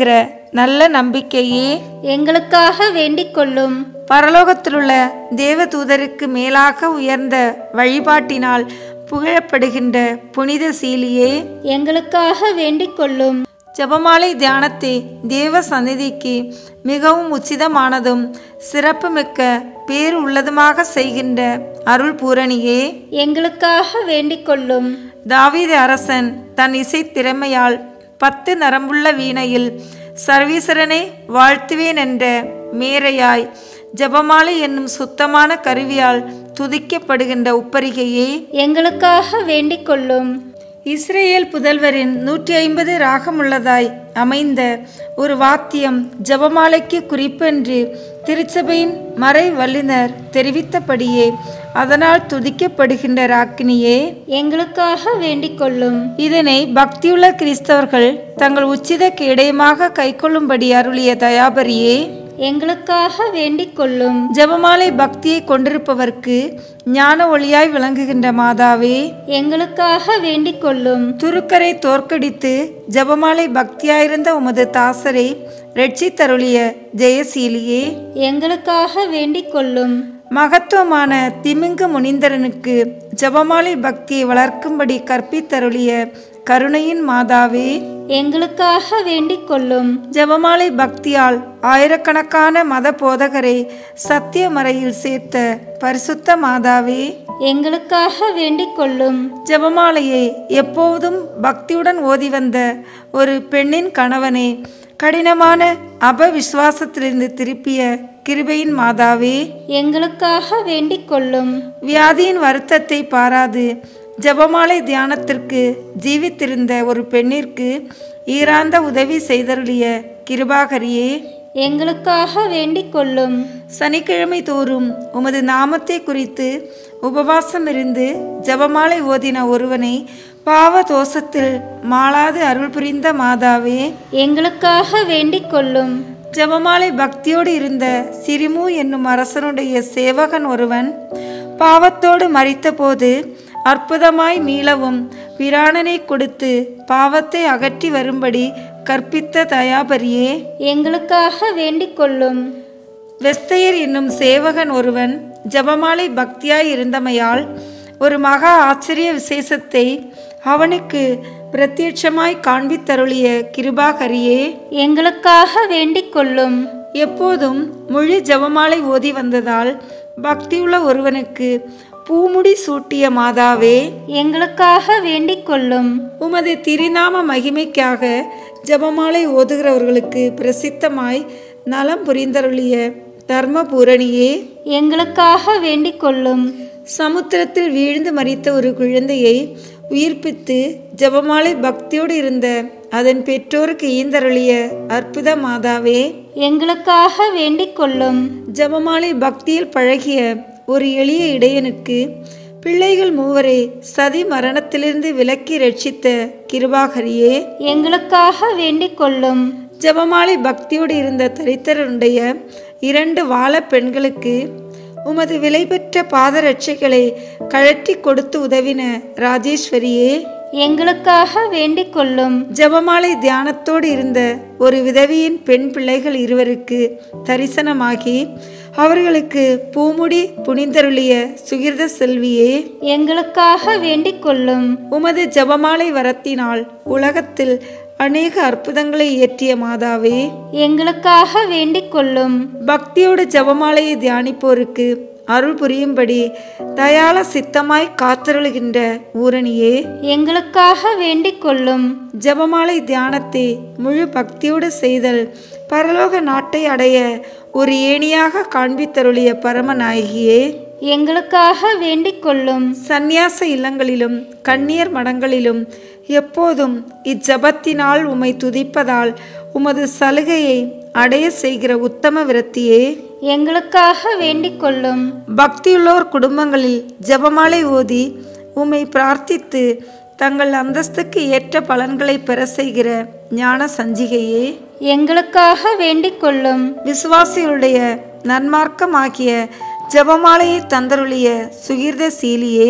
நல்ல நம்பிக்கையே எங்களுக்காக வேண்டிக் கொள்ளும் பரலோகத்திலுள்ள தேவதூதருக்கு மேலாக உயர்ந்த வழிபாட்டினால் புகழப்படுகின்ற புனித சீலியே எங்களுக்காக வேண்டிக் கொள்ளும் ஜெபமாலை தியானத்தை தேவ சந்நிதிக்கு மிகவும் உச்சிதமானதும் சிறப்புமிக்க பேர் உள்ளதுமாக செய்கின்ற அருள் பூரணியே எங்களுக்காக வேண்டிக் கொள்ளும் தாவீது அரசன் தன் இசை திறமையால் பத்து நரம்புள்ள வீணையில் சர்வீசரனை வாழ்த்துவேன் என்ற மேரையாய் ஜெபமாலை என்னும் சுத்தமான கருவியால் துதிக்கப்படுகின்ற உப்பரிகையே எங்களுக்காக வேண்டிக் கொள்ளும் இஸ்ரேல் புதல்வரின் நூற்றி ஐம்பது ராகமுள்ளதாய் அமைந்த ஒரு வாத்தியம் ஜெபமாலைக்கு குறிப்பென்று திருச்சபையின் மறை வல்லுனர் தெரிவித்தபடியே அதனால் துதிக்கப்படுகின்ற ராக்கினியே எங்களுக்காக வேண்டிக் கொள்ளும் இதனை பக்தியுள்ள கிறிஸ்தவர்கள் தங்கள் உச்சித கேடயமாக கைக்கொள்ளும்படி அருளிய தயாபரியே எங்களுக்காக வேண்டிக் கொள்ளும் ஜெபமாலை பக்தியை கொண்டிருப்பவர்க்கு ஞான ஒளியாய் விளங்குகின்ற மாதாவே எங்களுக்காக வேண்டிக் கொள்ளும் துருக்கரை தோற்கடித்து ஜெபமாலை பக்தியாயிருந்த உமது தாசரை ரட்சித்தருளிய ஜெயசீலியே எங்களுக்காக வேண்டிக் கொள்ளும் மகத்துவமான திமிங்கு முனிந்தரனுக்கு ஜெபமாலை பக்தியை வளர்க்கும்படி கற்பித்தருளிய கருணையின் மாதாவே எங்களுக்காக வேண்டிக் கொள்ளும் ஜெபமாலை பக்தியால் ஆயிரக்கணக்கான மத போதகரை சத்திய மறையில் சேர்த்த பரிசுத்த மாதாவே எங்களுக்காக வேண்டிக் கொள்ளும் ஜெபமாலையை எப்போதும் பக்தியுடன் ஓதி வந்த ஒரு பெண்ணின் கணவனை கடினமான அபவிசுவாசத்திலிருந்து திருப்பிய கிருபையின் மாதாவே எங்களுக்காக வேண்டிக் கொள்ளும் வியாதியின் வருத்தத்தை பாராது ஜெபமாலை தியானத்திற்கு ஜீவித்திருந்த ஒரு பெண்ணிற்கு ஈராந்த உதவி செய்தருளிய கிருபாகரியே எங்களுக்காக வேண்டிக் கொள்ளும் சனிக்கிழமை தோறும் உமது நாமத்தை குறித்து உபவாசம் இருந்து ஜெபமாலை ஓதின ஒருவனை பாவ தோஷத்தில் மாளாது அருள் புரிந்த மாதாவே எங்களுக்காக வேண்டிக் கொள்ளும் ஜெபமாலை பக்தியோடு இருந்த சிரிமு என்னும் அரசனுடைய சேவகன் ஒருவன் பாவத்தோடு மறித்தபோது அற்புதமாய் மீளவும் பிராணனை கொடுத்து பாவத்தை அகற்றி வரும்படி கற்பித்த தயாபரியே எங்களுக்காக வேண்டிக் கொள்ளும் வெஸ்தையர் என்னும் சேவகன் ஒருவன் ஜெபமாலை பக்தியாய் இருந்தமையால் ஒரு மகா ஆச்சரிய விசேஷத்தை அவனுக்கு பிரத்யட்சமாய் காண்பித்தருளிய கிருபாகரியே எங்களுக்காக வேண்டிக் கொள்ளும் எப்போதும் முழு ஜெபமாலை ஓதி வந்ததால் பக்தியுள்ள ஒருவனுக்கு பூமுடி சூட்டிய மாதாவே எங்களுக்காக வேண்டிக் கொள்ளும் உமது திருநாம மகிமைக்காக ஜெபமாலை ஓதுகிறவர்களுக்கு பிரசித்தமாய் நலம் புரிந்தருளிய தர்மபூரணியே எங்களுக்காக வேண்டிக் கொள்ளும் சமுத்திரத்தில் வீழ்ந்து மறித்த ஒரு குழந்தையை உயிர்ப்பித்து ஜெபமாலை பக்தியோடு இருந்த அதன் பெற்றோருக்கு ஈந்தருளிய அற்புத மாதாவே எங்களுக்காக வேண்டிக் கொள்ளும் ஜெபமாலை பக்தியில் பழகிய ஒரு எளிய இடையனுக்கு பிள்ளைகள் மூவரை சதி மரணத்திலிருந்து விலக்கி ரட்சித்த கிருபாகரியே எங்களுக்காக வேண்டிக் கொள்ளும் ஜெபமாலை பக்தியோடு இருந்த தரித்திரனுடைய இரண்டு வாழ பெண்களுக்கு உமது விலைபெற்ற பாதரட்சைகளை கழற்றி கொடுத்து உதவின ராஜேஸ்வரியே எங்களுக்காக வேண்டிக் கொள்ளும் ஜெபமாலை தியானத்தோடு இருந்த ஒரு விதவியின் பெண் பிள்ளைகள் இருவருக்கு தரிசனமாகி அவர்களுக்கு பூமுடி புனிந்தருளிய சுகிர்த செல்வியே எங்களுக்காக வேண்டிக் கொள்ளும் உமது ஜெபமாலை வரத்தினால் உலகத்தில் அநேக அற்புதங்களை இயற்றிய மாதாவே எங்களுக்காக வேண்டிக் கொள்ளும் பக்தியோடு ஜெபமாலையை தியானிப்போருக்கு அருள் புரியும்படி தயாள சித்தமாய் காத்தருளுகின்ற ஊரணியே எங்களுக்காக வேண்டிக் கொள்ளும் ஜெபமாலை தியானத்தை முழு பக்தியோடு செய்தல் பரலோக நாட்டை அடைய ஒரு ஏணியாக காண்பித்தருளிய பரமநாயகியே எங்களுக்காக வேண்டிக் கொள்ளும் சந்நியாச இல்லங்களிலும் கன்னியர் மடங்களிலும் எப்போதும் இஜபத்தினால் உம்மை துதிப்பதால் உமது சலுகையை அடைய செய்கிற உத்தம விரத்தியே எங்களுக்காக வேண்டிக் கொள்ளும் பக்தியுள்ளோர் குடும்பங்களில் ஜெபமாலை ஓதி உம்மை பிரார்த்தித்து தங்கள் அந்தஸ்துக்கு ஏற்ற பலன்களை பெற செய்கிற ஞான சஞ்சிகையே எங்களுக்காக வேண்டிக் கொள்ளும் விசுவாசிகளுடைய நன்மார்க்கமாகிய ஜெபமாலையை தந்தருளிய சுகிர்த சீலியே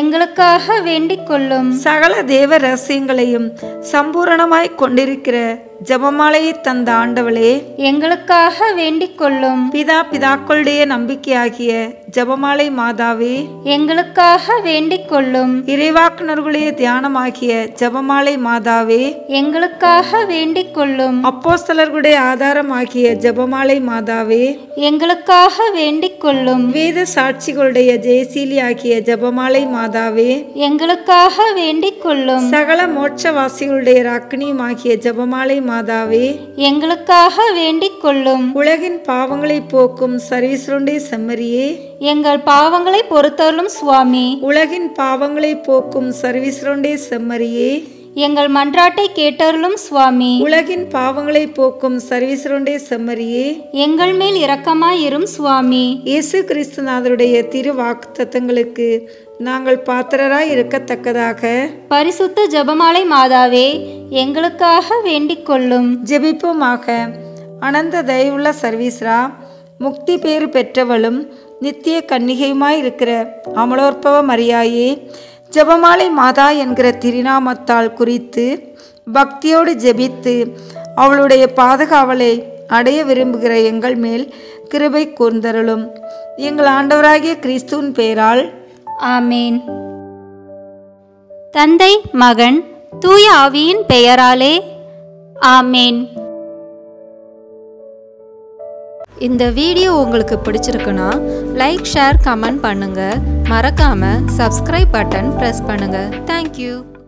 எங்களுக்காக வேண்டிக் கொள்ளும் சகல தேவ ரகசியங்களையும் சம்பூரணமாய் கொண்டிருக்கிற ஜெபமாலையை தந்த ஆண்டவளே எங்களுக்காக வேண்டிக் கொள்ளும் பிதா பிதாக்களுடைய நம்பிக்கையாகிய ஜெபமாலை மாதாவே எங்களுக்காக வேண்டிக் கொள்ளும் இறைவாக்குனர்களுடைய தியானமாகிய ஜெபமாலை மாதாவே எங்களுக்காக வேண்டிக் கொள்ளும் அப்போஸ்தலர்களுடைய ஆதாரமாகிய ஜெபமாலை மாதாவே எங்களுக்காக வேண்டிக் கொள்ளும் வேத சாட்சிகளுடைய ஜெயசீலி ஆகிய ஜெபமாலை மாதாவே எங்களுக்காக வேண்டிக் கொள்ளும் சகல மோட்சவாசிகளுடைய ராக்கினியுமாகிய ஜெபமாலை மாதாவே எங்களுக்காக வேண்டிக் கொள்ளும் உலகின் பாவங்களை போக்கும் சர்வீஸ்வருடைய செம்மறியே எங்கள் பாவங்களை பொறுத்தருளும் சுவாமி உலகின் பாவங்களை போக்கும் சர்வீஸ்வருடைய செம்மறியே எங்கள் மன்றாட்டை கேட்டருளும் சுவாமி உலகின் பாவங்களை போக்கும் சர்வீஸ்வருடைய செம்மறியே எங்கள் மேல் இரக்கமாயிரும் சுவாமி இயேசு கிறிஸ்துநாதருடைய திரு வாக்குத்தத்தங்களுக்கு நாங்கள் பாத்திரராய் இருக்கத்தக்கதாக பரிசுத்த ஜெபமாலை மாதாவே எங்களுக்காக வேண்டிக் கொள்ளும் ஜெபிப்போமாக அனந்த தயவுள்ள சர்வீஸ்ரா முக்தி பேறு பெற்றவளும் நித்திய கன்னிகையுமாய் இருக்கிற அமலோற்பவ மரியாயே ஜெபமாலை மாதா என்கிற திருநாமத்தால் குறித்து பக்தியோடு ஜெபித்து அவளுடைய பாதுகாவலை அடைய விரும்புகிற எங்கள் மேல் கிருபை கூர்ந்தருளும் எங்கள் ஆண்டவராகிய கிறிஸ்துவின் பெயரால் ஆமேன் தந்தை மகன் தூய ஆவியின் பெயராலே ஆமேன் இந்த வீடியோ உங்களுக்கு பிடிச்சிருக்குன்னா லைக் ஷேர் கமெண்ட் பண்ணுங்க மறக்காம சப்ஸ்கிரைப் பட்டன் ப்ரெஸ் பண்ணுங்க தேங்க்யூ